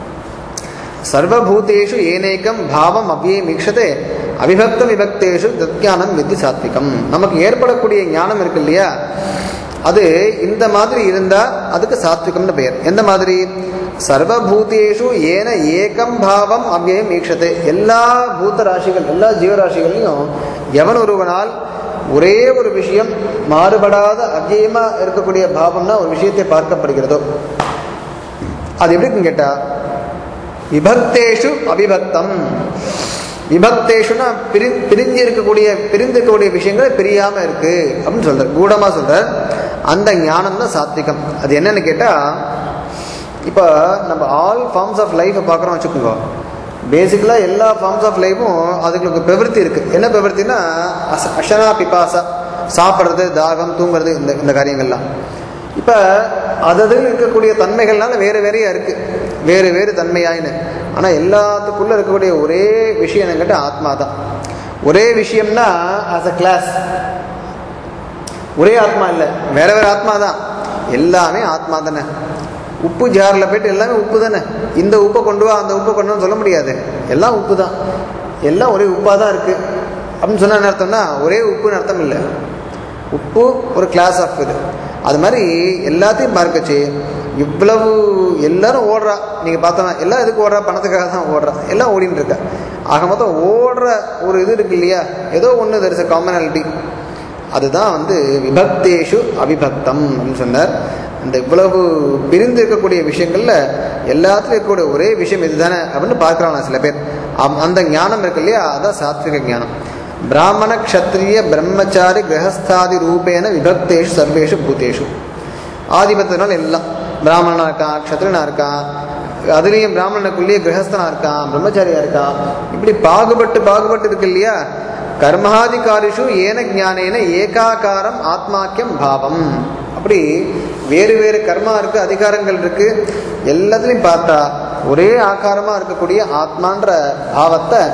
சர்வபூதேஷு ஏனேக்கம் பாவம் அவ்வியே மீக்ஷதே அவிபக்த விபக்தேஷு தத்ஞானம் வித்தி சாத்விகம் நமக்கு ஏற்படக்கூடிய ஞானம் இருக்கு இல்லையா அது இந்த மாதிரி இருந்தா அதுக்கு சாத்விகம்னு பெயர் எந்த மாதிரி சர்வபூதேஷு ஏன ஏகம் பாவம் அவ்வியம் மீக்ஷதே எல்லா பூத ராசிகள் எல்லா ஜீவராசிகள்லையும் எவன் ஒருவனால் ஒரே ஒரு விஷயம் மாறுபடாத அவ்வியமா இருக்கக்கூடிய பாவம்னா ஒரு விஷயத்தை பார்க்கப்படுகிறதோ அது எப்படி இருக்குன்னு கேட்டா விபக்தேஷு அவிபக்தம் விபக்தேஷுனா பிரி பிரிஞ்சு இருக்கக்கூடிய பிரிந்து இருக்கக்கூடிய விஷயங்கள் பிரியாம இருக்கு அப்படின்னு சொல்றார் கூடமா சொல்றார் அந்த ஞானம் தான் சாத்விகம் அது என்னன்னு கேட்டா இப்போ நம்ம ஆல் ஃபார்ம்ஸ் ஆஃப் லைஃப்பை பார்க்குறோம் வச்சுக்கோங்க பேசிக்கலாக எல்லா ஃபார்ம்ஸ் ஆஃப் லைஃப்பும் அதுங்களுக்கு பிரவருத்தி இருக்கு என்ன பிரவருத்தினா அச அஷனா பிபாசா சாப்பிட்றது தாகம் தூங்குறது இந்த இந்த காரியங்கள்லாம் இப்போ அததில் இருக்கக்கூடிய தன்மைகள்னால வேறு வேறையாக இருக்கு வேறு வேறு தன்மையாயின்னு ஆனால் எல்லாத்துக்குள்ளே இருக்கக்கூடிய ஒரே விஷயம் என்னங்கிட்ட ஆத்மா தான் ஒரே விஷயம்னா ஆஸ் அ கிளாஸ் ஒரே ஆத்மா இல்லை வேற வேற ஆத்மா தான் எல்லாமே ஆத்மா தானே உப்பு ஜாரில் போயிட்டு எல்லாமே உப்பு தானே இந்த உப்பை கொண்டு வா அந்த உப்பை கொண்டு வான்னு சொல்ல முடியாது எல்லாம் உப்பு தான் எல்லாம் ஒரே உப்பாக தான் இருக்குது அப்படின்னு சொன்ன என்ன அர்த்தம்னா ஒரே உப்புன்னு அர்த்தம் இல்லை உப்பு ஒரு கிளாஸ் ஆஃப் இது அது மாதிரி எல்லாத்தையும் பார்க்கச்சு இவ்வளவு எல்லாரும் ஓடுறா நீங்கள் பார்த்தோன்னா எல்லாம் எதுக்கு ஓடுறா பணத்துக்காக தான் ஓடுறா எல்லாம் ஓடின்னு இருக்கா ஆக மொத்தம் ஓடுற ஒரு இது இருக்கு இல்லையா ஏதோ ஒன்று தெர் இஸ் அ காமனாலிட்டி அதுதான் வந்து விபக்தேஷு அவிபக்தம் அப்படின்னு சொன்னார் இந்த இவ்வளவு பிரிந்து இருக்கக்கூடிய விஷயங்கள்ல எல்லாத்துலையும் இருக்கக்கூடிய ஒரே விஷயம் இதுதானே அப்படின்னு பார்க்குறாங்க சில பேர் அம்- அந்த ஞானம் இருக்கு இல்லையா அதான் சாத்விக ஞானம் பிராமண க்ஷத்ரிய பிரம்மச்சாரி கிரகஸ்தாதி ரூபேன விபக்தேஷு சர்வேஷு பூதேஷு ஆதிபத்தியனால எல்லாம் பிராமணனா இருக்கான் க்ஷத்ரியனா இருக்கான் அதுலேயும் பிராமணனுக்குள்ளேயே கிரகஸ்தனா இருக்கான் பிரம்மச்சாரியா இருக்கான் இப்படி பாகுபட்டு பாகுபட்டு இருக்கு இல்லையா கர்மாதிகாரிஷு ஏன ஞானேன ஏகாகாரம் ஆத்மாக்கியம் பாவம் அப்படி வேறு வேறு கர்மா இருக்கு அதிகாரங்கள் இருக்கு எல்லாத்துலையும் பார்த்தா ஒரே ஆகாரமா இருக்கக்கூடிய ஆத்மான்ற பாவத்தை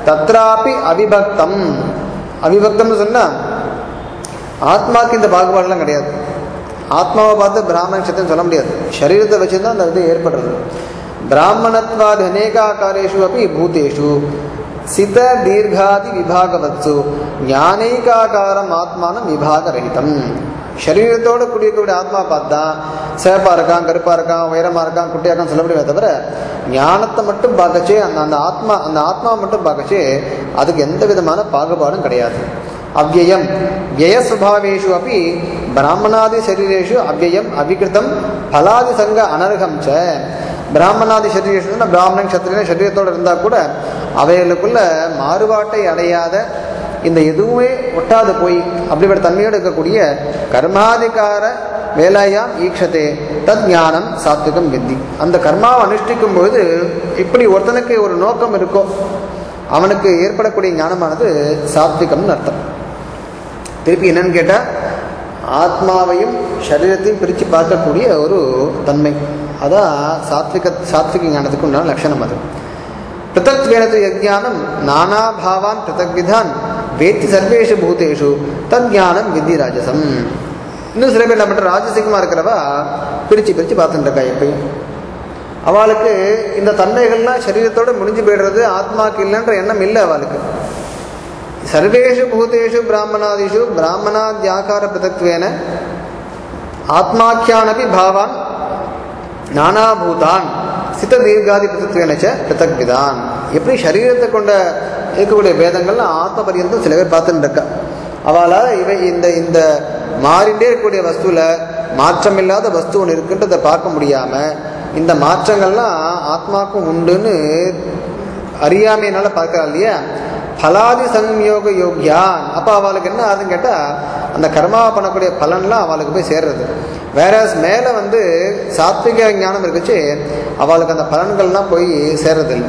தத்ராபி அவிபக்தம் அவிபக்தம்னு சொன்னா ஆத்மாக்கு இந்த பாகுபாடெல்லாம் கிடையாது ஆத்மாவை பார்த்து பிராமணன் சத்தியம் சொல்ல முடியாது சரீரத்தை வச்சு தான் அந்த இது ஏற்படுறது பிராமணத்வாதி அநேகாக்காரேஷு அப்படி பூதேஷு சித தீர்காதி விபாகவத்சு ஞானைகாகாரம் ஆத்மானம் விபாகரகிதம் சரீரத்தோட கூடியிருக்கக்கூடிய ஆத்மா பார்த்தா சேப்பா இருக்கான் கருப்பா இருக்கான் உயரமா இருக்கான் குட்டியா இருக்கான் சொல்ல முடியாது தவிர ஞானத்தை மட்டும் பார்க்கச்சே அந்த அந்த ஆத்மா அந்த ஆத்மா மட்டும் பார்க்கச்சே அதுக்கு எந்த விதமான பாகுபாடும் கிடையாது அவ்வயம் வியயஸ்வபாவேஷு அப்படி பிராமணாதி சரீரேஷு அவ்வயம் அவிகிருத்தம் பலாதி சங்க அனர்கம் ச பிராமணாதி சரீரேஷு பிராமணன் சத்திரியன் சரீரத்தோடு இருந்தால் கூட அவைகளுக்குள்ள மாறுபாட்டை அடையாத இந்த எதுவுமே ஒட்டாது போய் அப்படிப்பட்ட தன்மையோடு இருக்கக்கூடிய கர்மாதிகார வேலையாம் ஈக்ஷதே தத் ஞானம் சாத்விகம் வித்தி அந்த கர்மாவை அனுஷ்டிக்கும் பொழுது இப்படி ஒருத்தனுக்கு ஒரு நோக்கம் இருக்கோ அவனுக்கு ஏற்படக்கூடிய ஞானமானது சாத்விகம்னு அர்த்தம் திருப்பி என்னன்னு கேட்டால் ஆத்மாவையும் சரீரத்தையும் பிரித்து பார்க்கக்கூடிய ஒரு தன்மை அதான் சாத்விக சாத்விக ஞானத்துக்கு உண்டான லட்சணம் அது பிருத்தக் வேணது யஜானம் நானாபாவான் பிருத்தக் விதான் வேத்தி சர்வேஷு பூதேஷு தத் ஞானம் வித்தி ராஜசம் இன்னும் சில பேர் என்ன பண்ணுற ராஜசிகமாக இருக்கிறவா பிரித்து பிரித்து பார்த்துட்டு இருக்கா எப்பயும் அவளுக்கு இந்த தன்மைகள்லாம் சரீரத்தோட முடிஞ்சு போயிடுறது ஆத்மாக்கு இல்லைன்ற எண்ணம் இல்லை அவளுக்கு சர்வேஷு பூதேஷு பிராமணாதிஷு பிராமணாத்யாக்கார பிரதத்வேன ஆத்மாக்கியானபி பாவான் நானாபூதான் சித்த தீர்காதி பிரதத்வேனச்ச பிரதக் விதான் எப்படி சரீரத்தை கொண்ட இருக்கக்கூடிய வேதங்கள்லாம் ஆத்ம பரியந்தம் சில பேர் பார்த்துட்டு இருக்கா அவளால் இவை இந்த இந்த மாறிண்டே இருக்கக்கூடிய வஸ்துவில் மாற்றம் இல்லாத வஸ்து ஒன்று இருக்குன்றதை பார்க்க முடியாமல் இந்த மாற்றங்கள்லாம் ஆத்மாக்கும் உண்டுன்னு அறியாமையினால பார்க்கறா இல்லையா பலாதி சம்யோக யோக்யான் அப்போ அவளுக்கு என்ன ஆகுதுன்னு கேட்டால் அந்த கர்மாவை பண்ணக்கூடிய பலன்லாம் அவளுக்கு போய் சேர்றது வேற மேலே வந்து சாத்விக ஞானம் இருக்குச்சு அவளுக்கு அந்த பலன்கள்லாம் போய் சேர்றதில்லை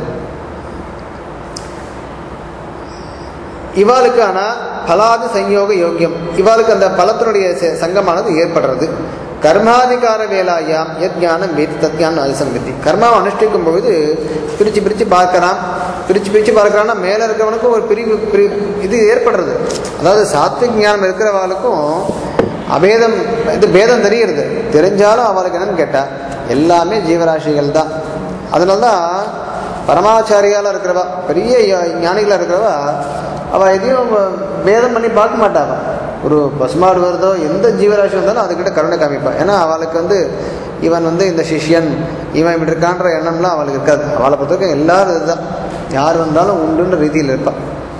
இவாளுக்கு ஆனால் பலாதி சம்யோக யோக்கியம் இவாளுக்கு அந்த பலத்தினுடைய ச- சங்கமானது ஏற்படுறது கர்மாதிகார வேலாயாம் எத் ஞானம் வேதி தத்யான் அனுசங்கத்தி கர்மாவை அனுஷ்டிக்கும் பொழுது பிரித்து பிரித்து பார்க்கறான் பிரித்து பிரித்து பார்க்கறான்னா மேலே இருக்கிறவனுக்கும் ஒரு பிரிவு பிரி இது ஏற்படுறது அதாவது சாத்விக் ஞானம் இருக்கிறவாளுக்கும் அபேதம் இது பேதம் தெரிகிறது தெரிஞ்சாலும் அவளுக்கு என்னன்னு கேட்டால் எல்லாமே ஜீவராசிகள் தான் அதனால தான் பரமாச்சாரியால இருக்கிறவா பெரிய ஞா- ஞானிகளா இருக்கிறவா அவள் எதையும் பேதம் பண்ணி பார்க்க மாட்டாவா ஒரு பசுமாடு வருதோ எந்த ஜீவராசி வந்தாலும் அதுக்கிட்ட கருணை காமிப்பா ஏன்னா அவளுக்கு வந்து இவன் வந்து இந்த சிஷ்யன் இவன் இப்படி இருக்கான்ற எண்ணம்லாம் அவளுக்கு இருக்காது அவளை பொறுத்தவரைக்கும் எல்லாரும் இதுதான் யார் வந்தாலும் உண்டுன்ற ரீதியில் இருப்பாள்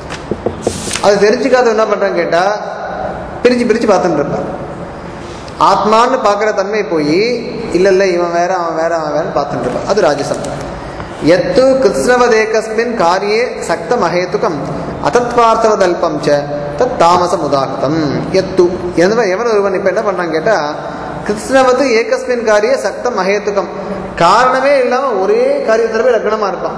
அது தெரிஞ்சுக்காத என்ன பண்ணுறான்னு கேட்டால் பிரித்து பிரித்து பார்த்துட்டு இருப்பான் ஆத்மான்னு பார்க்குற தன்மை போய் இல்லை இல்லை இவன் வேற அவன் வேற அவன் வேறன்னு பார்த்துட்டு இருப்பான் அது ராஜசம் எத்து கிருஷ்ணவதேகஸ்மின் காரியே சக்த மகேத்துக்கம் அதத்வார்த்தவதல்பம் ச தத் தாமசம் உதாகதம் எத்து எவன் எவன் ஒருவன் இப்போ என்ன பண்ணுறான்னு கேட்டால் கிருஷ்ணவது ஏகஸ்மின் காரியே சக்த மகேத்துக்கம் காரணமே இல்லாமல் ஒரே காரியத்தில் போய் லக்னமாக இருப்பான்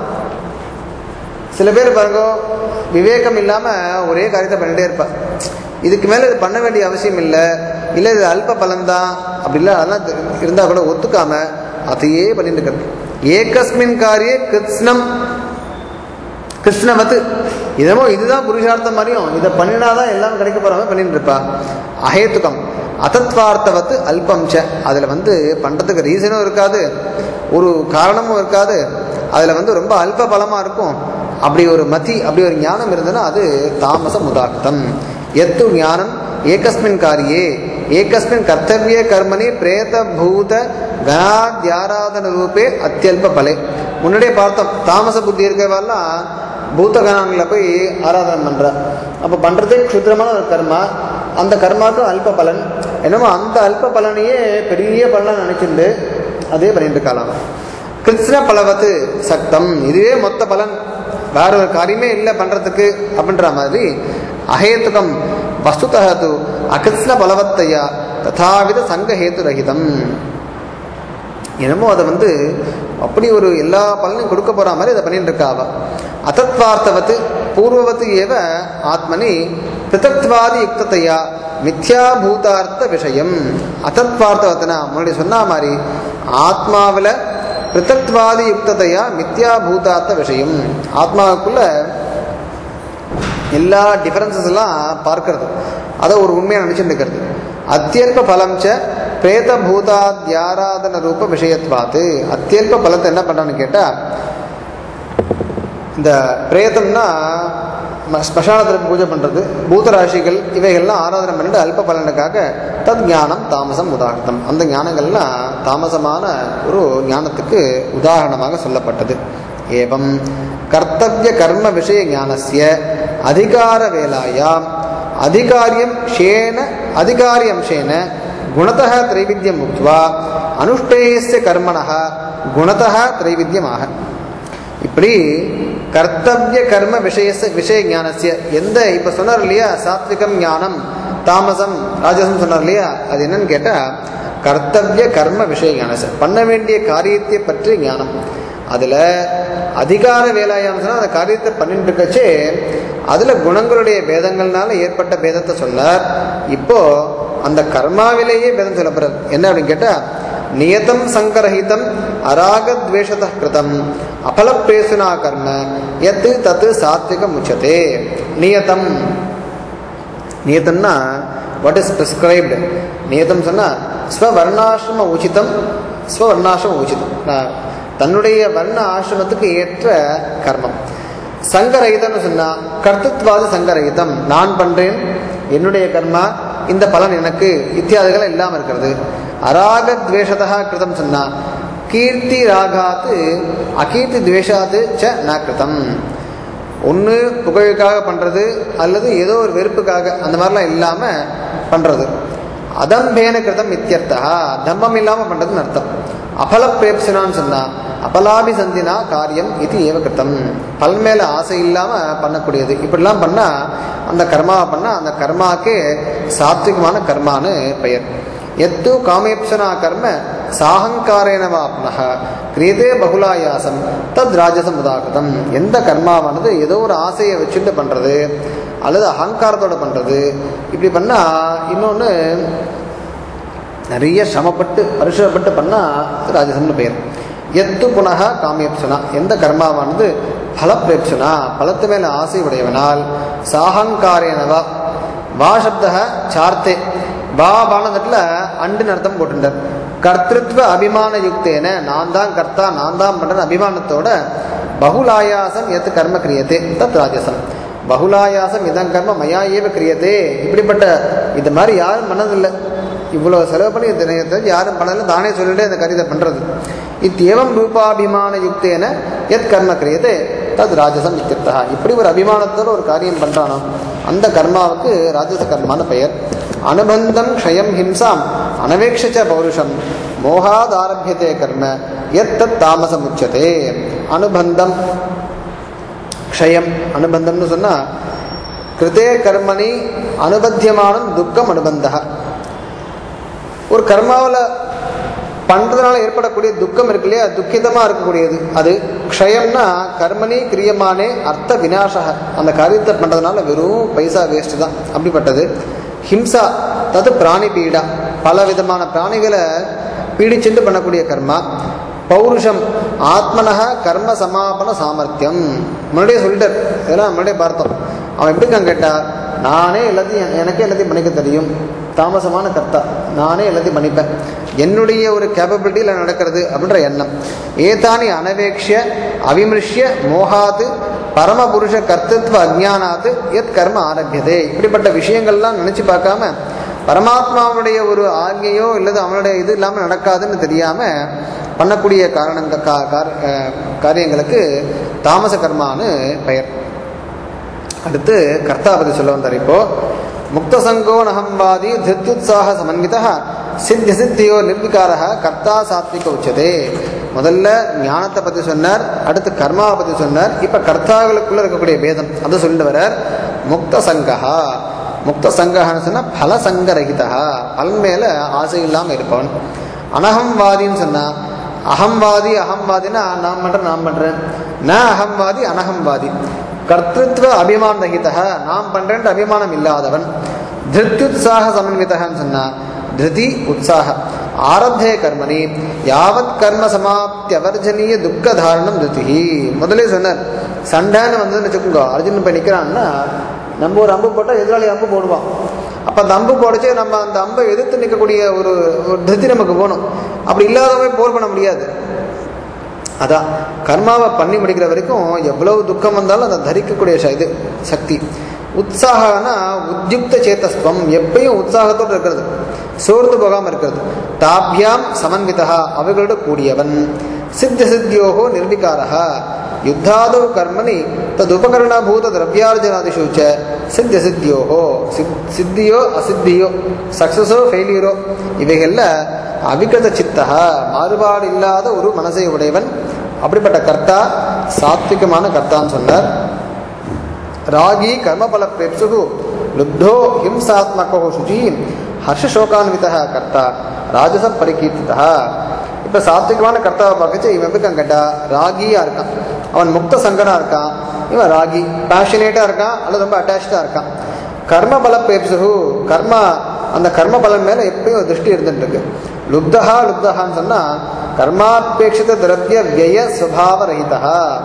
சில பேர் பாருங்க விவேகம் இல்லாமல் ஒரே காரியத்தை பண்ணிட்டே இருப்பா இதுக்கு மேலே இது பண்ண வேண்டிய அவசியம் இல்லை இல்லை இது அல்ப பலன்தான் அப்படி இல்லை அதெல்லாம் இருந்தால் கூட ஒத்துக்காம அதையே பண்ணிட்டு இருக்கிறது ஏகஸ்மின் காரிய கிருஷ்ணம் கிருஷ்ணவத்து இதமோ இதுதான் புருஷார்த்தம் மாதிரியும் இதை பண்ணினாதான் எல்லாம் கிடைக்க போகிறவங்க பண்ணிட்டு இருப்பா அஹேத்துக்கம் அதத்வார்த்தவத்து அல்பம் ச அதில் வந்து பண்ணுறதுக்கு ரீசனும் இருக்காது ஒரு காரணமும் இருக்காது அதில் வந்து ரொம்ப அல்ப பலமாக இருக்கும் அப்படி ஒரு மதி அப்படி ஒரு ஞானம் இருந்ததுன்னா அது தாமச முதாக்தம் எத்து ஞானம் ஏகஸ்மின் காரியே ஏகஸ்மின் கர்த்தவிய கர்மணி பிரேத பூத கணாத்யாராதன ரூபே அத்தியல்ப பலே முன்னாடியே பார்த்தோம் தாமச புத்தி இருக்கிறவெல்லாம் பூத கணங்களில் போய் ஆராதனை பண்ணுறா அப்போ பண்ணுறதே க்ஷுத்ரமான ஒரு கர்மா அந்த கர்மாவுக்கும் அல்ப பலன் என்னமோ அந்த அல்ப பலனையே பெரிய பலனாக நினச்சிட்டு அதே பண்ணிட்டு இருக்கலாம் கிருஷ்ண பலவத்து சக்தம் இதுவே மொத்த பலன் வேற ஒரு காரியமே இல்லை பண்ணுறதுக்கு அப்படின்ற மாதிரி அஹேத்துகம் வஸ்துதா து அகிருஷ்ண பலவத்தையா ததாவித சங்கஹேத்து ரஹிதம் என்னமோ அதை வந்து அப்படி ஒரு எல்லா பலனையும் கொடுக்க போற மாதிரி அதை பண்ணிட்டு இருக்கா அவ அதத்வார்த்தவத்து பூர்வவத்து ஏவ ஆத்மனி பிருத்தத்வாதி யுக்தத்தையா மித்யாபூதார்த்த விஷயம் அதத்வார்த்தவத்துனா முன்னாடி சொன்ன மாதிரி ஆத்மாவில் பிருத்தத்வாதி யுக்தத்தையா மித்யாபூதார்த்த விஷயம் ஆத்மாவுக்குள்ள எல்லா டிஃபரன்சஸ் எல்லாம் பார்க்கறது அதை ஒரு உண்மையை நினச்சிட்டு இருக்கிறது அத்தியல்ப பலம் ச பிரேத பூதாத்யாராதன ரூப விஷயத்வாத்து அத்தியல்ப பலத்தை என்ன பண்ணுறான்னு கேட்டால் இந்த பிரேதம்னா ம- ஸ்மசானத்தில் பூஜை பண்ணுறது பூதராசிகள் இவைகள்லாம் ஆராதனை பண்ணிட்டு அல்ப பலனுக்காக தத் ஞானம் தாமசம் உதாரணம் அந்த ஞானங்கள்லாம் தாமசமான ஒரு ஞானத்துக்கு உதாரணமாக சொல்லப்பட்டது ஏவம் கர்த்தவிய கர்ம விஷய ஞானஸ்ய அதிகார வேலாயாம் அதிகாரியம் ஷேன அதிகாரி அம்சேன குணத்தः த்ரைவித்தியம் முக்த்வா அனுஷ்டேயஸ்ய கர்மணः குணத்தः த்ரைவித்தியமாக இப்படி கர்த்தவிய கர்ம விஷய விஷய ஞானசிய எந்த இப்ப சொன்னார் இல்லையா சாத்விகம் ஞானம் தாமசம் ராஜசம் சொன்னார் இல்லையா அது என்னன்னு கேட்டா கர்த்தவிய கர்ம விஷய ஞானச பண்ண வேண்டிய காரியத்தை பற்றி ஞானம் அதுல அதிகார வேலாயாம் சொன்னா அந்த காரியத்தை பண்ணிட்டு இருக்கச்சே அதுல குணங்களுடைய பேதங்கள்னால ஏற்பட்ட பேதத்தை சொன்னார் இப்போ அந்த கர்மாவிலேயே பேதம் சொல்லப்படுறது என்ன அப்படின்னு கேட்டா நியதம் சங்கரஹிதம் அராகத்வேஷத கிருதம் அபலப்பிரேசுனா கர்ம எத்து தத்து சாத்விகம் உச்சதே நியதம் நியதம்னா வாட் இஸ் ப்ரிஸ்கிரைப்டு நியதம் சொன்னால் ஸ்வவர்ணாசிரம உச்சிதம் ஸ்வவர்ணாசிரம உச்சிதம் நான் தன்னுடைய வர்ண ஆசிரமத்துக்கு ஏற்ற கர்மம் சங்கரகிதம்னு சொன்னால் கர்த்தத்வாத சங்கரகிதம் நான் பண்ணுறேன் என்னுடைய கர்மா இந்த பலன் எனக்கு இத்தியாதிகள் இல்லாமல் இருக்கிறது அராக துவேஷதா கிருதம் சொன்னால் கீர்த்தி ராகாத்து அகீர்த்தி துவேஷாத்து ச ந கிருதம் ஒன்று புகழுக்காக பண்ணுறது அல்லது ஏதோ ஒரு வெறுப்புக்காக அந்த மாதிரிலாம் இல்லாமல் பண்ணுறது அதம்பேன கிருதம் இத்தியர்த்தா தம்பம் இல்லாமல் பண்ணுறதுன்னு அர்த்தம் அபல பிரேப்சனான்னு சொன்னால் அபலாபி சந்தினா காரியம் இது ஏவ கிருத்தம் பல் மேலே ஆசை இல்லாமல் பண்ணக்கூடியது இப்படிலாம் பண்ணால் அந்த கர்மாவை பண்ணால் அந்த கர்மாக்கே சாத்விகமான கர்மான்னு பெயர் எத்து காமேப்சனா கர்ம சாகங்காரேன வாப்னக கிரியதே பகுலாயாசம் தத் ராஜசம் உதாகிருதம் எந்த கர்மாவானது ஏதோ ஒரு ஆசையை வச்சுட்டு பண்ணுறது அல்லது அகங்காரத்தோட பண்ணுறது இப்படி பண்ணால் இன்னொன்று நிறைய சிரமப்பட்டு பரிசுரப்பட்டு பண்ணால் ராஜசம்னு பெயர் எத்து புனக காமியப்சனா எந்த கர்மாவானது பலப்பிரேப்சனா பலத்து மேலே ஆசை உடையவனால் சாகங்காரேனவா வா சப்த சார்த்தே வா பானதட்டில் அண்டுன்னு அர்த்தம் போட்டுட்டார் கர்த்திருவ அபிமான யுக்தேன நான் தான் கர்த்தா நான் தான் பண்ணுறேன் அபிமானத்தோட பகுலாயாசம் எத்து கர்ம கிரியத்தே தத் ராஜசம் பகுலாயாசம் இதன் கர்ம மயா ஏவ கிரியத்தே இப்படிப்பட்ட இது மாதிரி யாரும் பண்ணதில்லை இவ்வளோ செலவு பண்ணி இந்த நேரத்தை யாரும் பண்ணதில்லை தானே சொல்லிட்டு இந்த காரியத்தை பண்ணுறது இத்தியவம் ரூபாபிமான யுக்தேன எத் கர்ம கிரியதே தத் ராஜசம் இத்தியர்த்தா இப்படி ஒரு அபிமானத்தோட ஒரு காரியம் பண்ணுறானோ அந்த கர்மாவுக்கு ராஜச கர்மான பெயர் அனுபந்தம் க்ஷயம் ஹிம்சாம் அனவேக்ஷச்ச பௌருஷம் மோகாதாரபியதே கர்ம எத் தத் தாமசம் உச்சதே அனுபந்தம் க்ஷயம் அனுபந்தம்னு சொன்னால் கிருதே கர்மணி அனுபத்தியமானம் துக்கம் அனுபந்தா ஒரு கர்மாவில் பண்ணுறதுனால ஏற்படக்கூடிய துக்கம் இருக்கு இல்லையா துக்கிதமாக இருக்கக்கூடியது அது க்ஷயம்னா கர்மணி கிரியமானே அர்த்த வினாசக அந்த காரியத்தை பண்ணுறதுனால வெறும் பைசா வேஸ்ட்டு தான் அப்படிப்பட்டது ஹிம்சா தது பிராணி பீடா பல விதமான பிராணிகளை பீடிச்சுட்டு பண்ணக்கூடிய கர்மா பௌருஷம் ஆத்மனக கர்ம சமாபன சாமர்த்தியம் முன்னாடியே சொல்லிட்டார் இதெல்லாம் முன்னாடியே பார்த்தோம் அவன் எப்படி இருக்கான் கேட்டா நானே எல்லாத்தையும் எனக்கே எல்லாத்தையும் பண்ணிக்க தெரியும் தாமசமான கர்த்தா நானே எல்லாத்தையும் பண்ணிப்பேன் என்னுடைய ஒரு கேப்பபிலிட்டியில் நடக்கிறது அப்படின்ற எண்ணம் ஏதானி அனவேக்ஷிய அவிமிருஷ்ய மோகாது பரமபுருஷ கர்த்தத்வ அஜானாத்து எத் கர்ம ஆரம்பியதே இப்படிப்பட்ட விஷயங்கள்லாம் நினச்சி பார்க்காம பரமாத்மாவுடைய ஒரு ஆజ్ఞையோ இல்லது அவனுடைய இது இல்லாமல் நடக்காதுன்னு தெரியாமல் பண்ணக்கூடிய காரணங்க கா கார்- அஹ் காரியங்களுக்கு தாமச கர்மான்னு பெயர் அடுத்து கர்த்தாபதி சொல்ல வந்தார் இப்போ முக்தசங்கோ நகம்வாதி திருத்யுத்சாக சமன்வித சித்திய சித்தியோ நிர்விகாரக கர்த்தா சாத்விக உச்சதே முதல்ல ஞானத்தை பற்றி சொன்னார் அடுத்து கர்மாவை பற்றி சொன்னார் இப்போ கர்த்தாக்களுக்குள்ள இருக்கக்கூடிய பேதம் அதை சொல்லிட்டு வரார் முக்த சங்கஹா முக்த சங்கஹன்னு சொன்னால் பலசங்கரகிதா பலன் மேலே ஆசை இல்லாமல் இருப்பவன் அனகம்வாதின்னு சொன்னால் அகம்வாதி அகம்வாதினா நான் பண்ணுறேன் நான் பண்ணுறேன் ந அகம்வாதி அனகம்வாதி கர்த்திருவ அபிமான ரகிதா நான் பண்ணுறேன்ற அபிமானம் இல்லாதவன் திருத்யுத்சாக சமன்விதன்னு சொன்னா திருதி உற்சாக ஆரத்தே கர்மணி யாவத் கர்ம சமாப்தி அவர்ஜனீய துக்க தாரணம் திருதி முதலே சொன்னார் சண்டைன்னு வந்ததுன்னு வச்சுக்கோங்க அர்ஜுனன் போய் நிற்கிறான்னா நம்ம ஒரு அம்பு போட்டால் எதிராளி அம்பு போடுவான் அப்போ அந்த அம்பு போடச்சே நம்ம அந்த அம்பை எதிர்த்து நிற்கக்கூடிய ஒரு ஒரு திருப்தி நமக்கு போகணும் அப்படி இல்லாதவங்க போர் பண்ண முடியாது அதான் கர்மாவை பண்ணி முடிக்கிற வரைக்கும் எவ்வளவு துக்கம் வந்தாலும் அதை தரிக்கக்கூடிய ச- இது சக்தி உற்சாகனா உத்யுக்த சேத்தஸ்துவம் எப்பயும் உற்சாகத்தோடு இருக்கிறது சோர்ந்து போகாமல் இருக்கிறது தாபியாம் சமன்விதா அவைகளோட கூடியவன் சித்த சித்தியோகோ நிர்விகாரா யுத்தாதோ கர்மணி ததுபகரணபூத திரவியார்ஜனாதிஷு ச சித்த சித்தியோகோ சித் சித்தியோ அசித்தியோ சக்சஸோ ஃபெயிலியரோ இவைகளில் அவிகத சித்தா மாறுபாடு இல்லாத ஒரு மனசை உடையவன் அப்படிப்பட்ட கர்த்தா சாத்விகமான கர்த்தான்னு சொன்னார் ராகி கர்மபல பிரேப்சு லுப்தோ ஹிம்சாத்மகோ சுஜி ஹர்ஷசோகான்வித கர்த்தா ராஜச பரிகீர்த்திதா இப்போ சாத்விகமான கர்த்தாவை பார்க்கச்சு இவன் எப்படி இருக்கான் கேட்டா ராகியா இருக்கான் அவன் முக்த சங்கனா இருக்கான் இவன் ராகி பேஷனேட்டாக இருக்கான் அல்லது ரொம்ப அட்டாச்சாக இருக்கான் கர்ம பல பேப்சு கர்மா அந்த கர்ம பலன் மேலே எப்பயும் ஒரு திருஷ்டி இருந்துட்டு இருக்கு லுப்தஹா லுப்தஹான்னு சொன்னால் கர்மாபேட்சித திரவிய விய சுபாவ ரஹிதா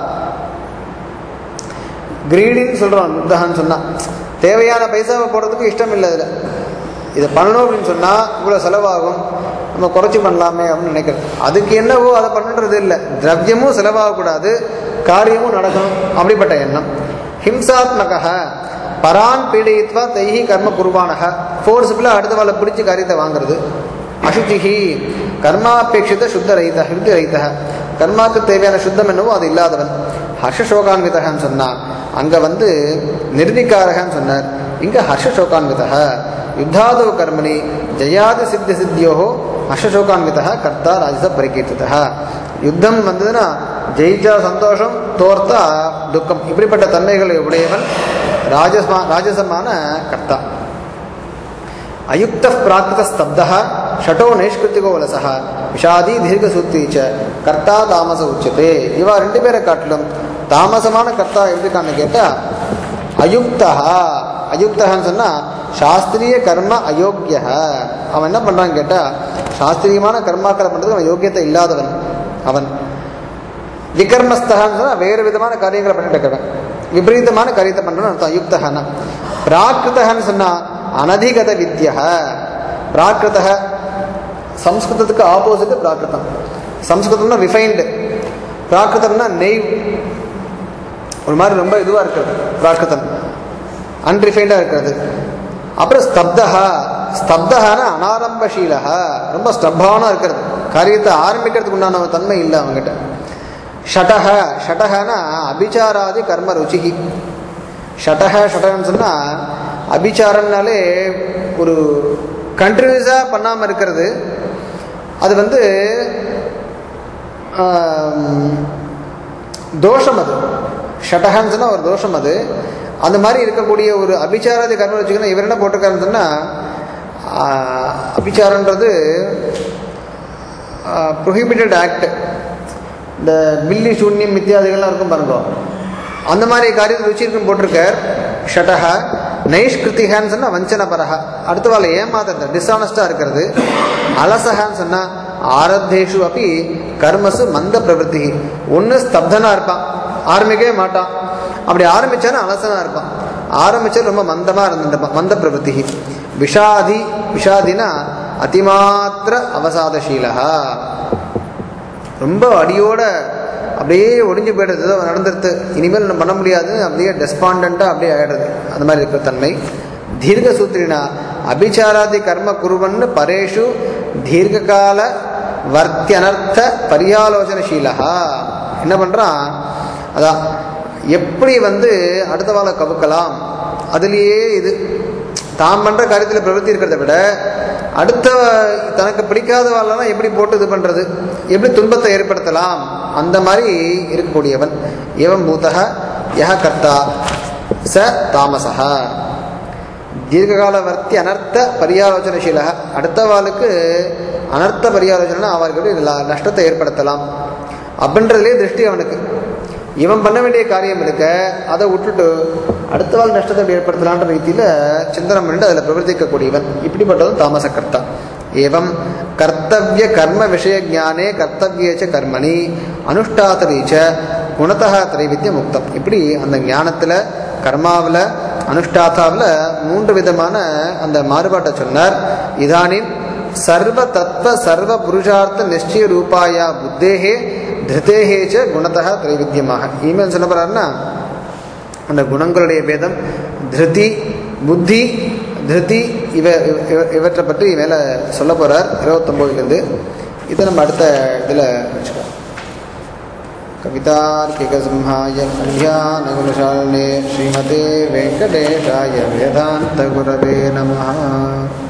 கிரீடின்னு சொல்கிறோம் லுப்தஹான்னு சொன்னால் தேவையான பைசாவை போடுறதுக்கு இஷ்டம் இல்லை அதில் இதை பண்ணணும் அப்படின்னு சொன்னால் இவ்வளோ செலவாகும் நம்ம குறைச்சி பண்ணலாமே அப்படின்னு நினைக்கிறது அதுக்கு என்னவோ அதை பண்ணுறது இல்லை திரவியமும் செலவாகக்கூடாது காரியமும் நடக்கணும் அப்படிப்பட்ட எண்ணம் ஹிம்சாத்மக பரான் பீடயித்வா தைஹி கர்ம குர்பானக ஃபோர்ஸ்ஃபுல்லாக அடுத்த வாழை பிடிச்சி காரியத்தை வாங்குறது அசுச்சிஹி கர்மாபேட்சித சுத்த ரஹித ஹிருதி ரஹித கர்மாக்கு தேவையான சுத்தம் என்னவோ அது இல்லாதவன் ஹர்ஷசோகான்விதகன்னு சொன்னான் அங்கே வந்து நிர்விகாரகன்னு சொன்னார் இங்கே ஹர்ஷசோகான்விதக யுத்தாதோ கர்மணி ஜெயாதி சித்தி சித்தியோகோ ஹர்ஷசோகான்விதா கர்த்தா ராஜச பரிகீர்த்திதா யுத்தம் வந்ததுன்னா ஜெயிச்சா சந்தோஷம் தோர்த்தா துக்கம் இப்படிப்பட்ட தன்மைகளை உடையவன் ராஜஸ்மா ராஜசமான கர்த்தா அயுக்த பிராகிருத ஸ்தப்த ஷட்டோ நைஷ்கிருத்திகோ வலசக விஷாதி தீர்க்கசூத்தி ச கர்த்தா தாமச உச்சதே இவா ரெண்டு பேரை காட்டிலும் தாமசமான கர்த்தா எப்படிக்கான்னு கேட்டால் அயுக்தா அயுக்தகான்னு சொன்னால் சாஸ்திரிய கர்ம அயோக்கிய அவன் என்ன பண்ணுறான்னு கேட்டால் சாஸ்திரியமான கர்மாக்களை பண்ணுறதுக்கு அவன் யோக்கியத்தை இல்லாதவன் அவன் விகர்மஸ்தகான்னு சொன்னால் வேறு விதமான காரியங்களை பண்ணிட்டு இருக்கிறவன் விபரீதமான காரியத்தை பண்ணுறவன் அர்த்தம் அயுக்தகன்னா பிராகிருதகன்னு சொன்னால் அனதிகத வித்யா பிராகிருத சம்ஸ்கிருதத்துக்கு ஆப்போசிட் பிராகிருதம் சம்ஸ்கிருதம்னா ரிஃபைன்டு பிராகிருதம்னா நெய் ஒரு மாதிரி ரொம்ப இதுவாக இருக்கிறது பிராகிருதம் அன்ரிஃபைண்டாக இருக்கிறது அப்புறம் ஸ்தப்தா ஸ்தப்தகான அனாரம்பசீலா ரொம்ப ஸ்டப்பான இருக்கிறது காரியத்தை ஆரம்பிக்கிறதுக்கு உண்டான ஒரு தன்மை இல்லை அவங்ககிட்ட ஷடக ஷடகனா அபிச்சாராதி கர்ம ருச்சிகி ஷடக ஷடகன்னு சொன்னால் அபிச்சாரம்னாலே ஒரு கண்டினியூஸாக பண்ணாமல் இருக்கிறது அது வந்து ஆம், தோஷம் அது ஷடகன்னு சொன்னால் ஒரு தோஷம் அது அந்த மாதிரி இருக்கக்கூடிய ஒரு அபிச்சாராதி கர்மம் வச்சுக்கணும் இவர் என்ன போட்டிருக்காருன்னு சொன்னால் அபிச்சாரன்றது ப்ரொஹிபிட்டட் ஆக்ட் இந்த பில்லி சூன்யம் மித்தியாதிகள்லாம் இருக்கும் பாருங்க அந்த மாதிரி காரியத்தை ருச்சி இருக்கும் போட்டிருக்கார் ஷடக நைஷ்கிருத்திகான்னு சொன்னால் வஞ்சனபரக அடுத்த வாழை ஏமாத்துறது டிஸ்ஆனஸ்டாக இருக்கிறது அலசகான்னு சொன்னால் ஆரத்தேஷு அப்படி கர்மசு மந்த பிரவருத்தி ஒன்று ஸ்தப்தனாக இருப்பான் ஆரம்பிக்கவே மாட்டான் அப்படி ஆரம்பிச்சானா அலசனாக இருப்பான் ஆரம்பிச்சா ரொம்ப மந்தமாக இருந்துருப்பான் மந்த பிரவருத்தி விஷாதி விஷாதினா அதிமாத்திர அவசாதசீலகா ரொம்ப அடியோட அப்படியே ஒடிஞ்சு போயிடுறது ஏதோ நடந்துருது இனிமேல் நம்ம பண்ண முடியாது அப்படியே டெஸ்பாண்டண்ட்டாக அப்படியே ஆயிடுறது அந்த மாதிரி இருக்கிற தன்மை தீர்க்க சூத்திரினா அபிச்சாராதி கர்ம குருவன்னு பரேஷு தீர்க்ககால வர்த்தியனர்த்த பரியாலோசனசீலகா என்ன பண்ணுறான் அதான் எப்படி வந்து அடுத்த வாழை கவுக்கலாம் அதுலேயே இது தாம் பண்ணுற காரியத்தில் பிரவൃத்தி இருக்கிறத விட அடுத்த தனக்கு பிடிக்காத வாழலாம் எப்படி போட்டு இது பண்ணுறது எப்படி துன்பத்தை ஏற்படுத்தலாம் அந்த மாதிரி இருக்கக்கூடியவன் ஏவம் பூதக யஹ கர்த்தா ச தாமசா தீர்க்ககாலவர்த்தி அனர்த்த பரியாலோசனசீலக அடுத்த வாளுக்கு அனர்த்த பரியாலோசனை அவர்களுக்கு ல- நஷ்டத்தை ஏற்படுத்தலாம் அப்படின்றதுலே திருஷ்டி அவனுக்கு இவன் பண்ண வேண்டிய காரியம் இருக்க அதை விட்டுட்டு அடுத்த வாழ் நஷ்டத்தை எப்படி ஏற்படுத்தலான்ற ரீதியில் சிந்தனம் பண்ணிட்டு அதில் பிரவர்த்திக்கக்கூடியவன் இப்படிப்பட்டதும் தாமச கர்த்தா ஏவம் கர்த்தவிய கர்ம விஷய ஞானே கர்த்தவியச்ச கர்மணி அனுஷ்டாத்தரீச்ச குணத்தக திரைவித்திய முக்தம் இப்படி அந்த ஞானத்தில் கர்மாவில் அனுஷ்டாத்தாவில் மூன்று விதமான அந்த மாறுபாட்டை சொன்னார் இதானின் சர்வ தத்துவ சர்வ புருஷார்த்த நிச்சய ரூபாயா புத்தேகே திருத்தேகேச்ச குணத்தக திரைவித்தியமாக இனிமேல் சொல்ல போறாருன்னா அந்த குணங்களுடைய பேதம் திருதி புத்தி திருதி இவ இவ- இவற்றை பற்றி மேலே சொல்ல போகிறார் இருபத்தொம்போதுலேருந்து இதை நம்ம அடுத்த இதில் வச்சுக்கலாம் कवितार्किकसिंहाय कल्याणगुणशालिने श्रीमते वेङ्कटेशाय वेदान्तगुरवे नमः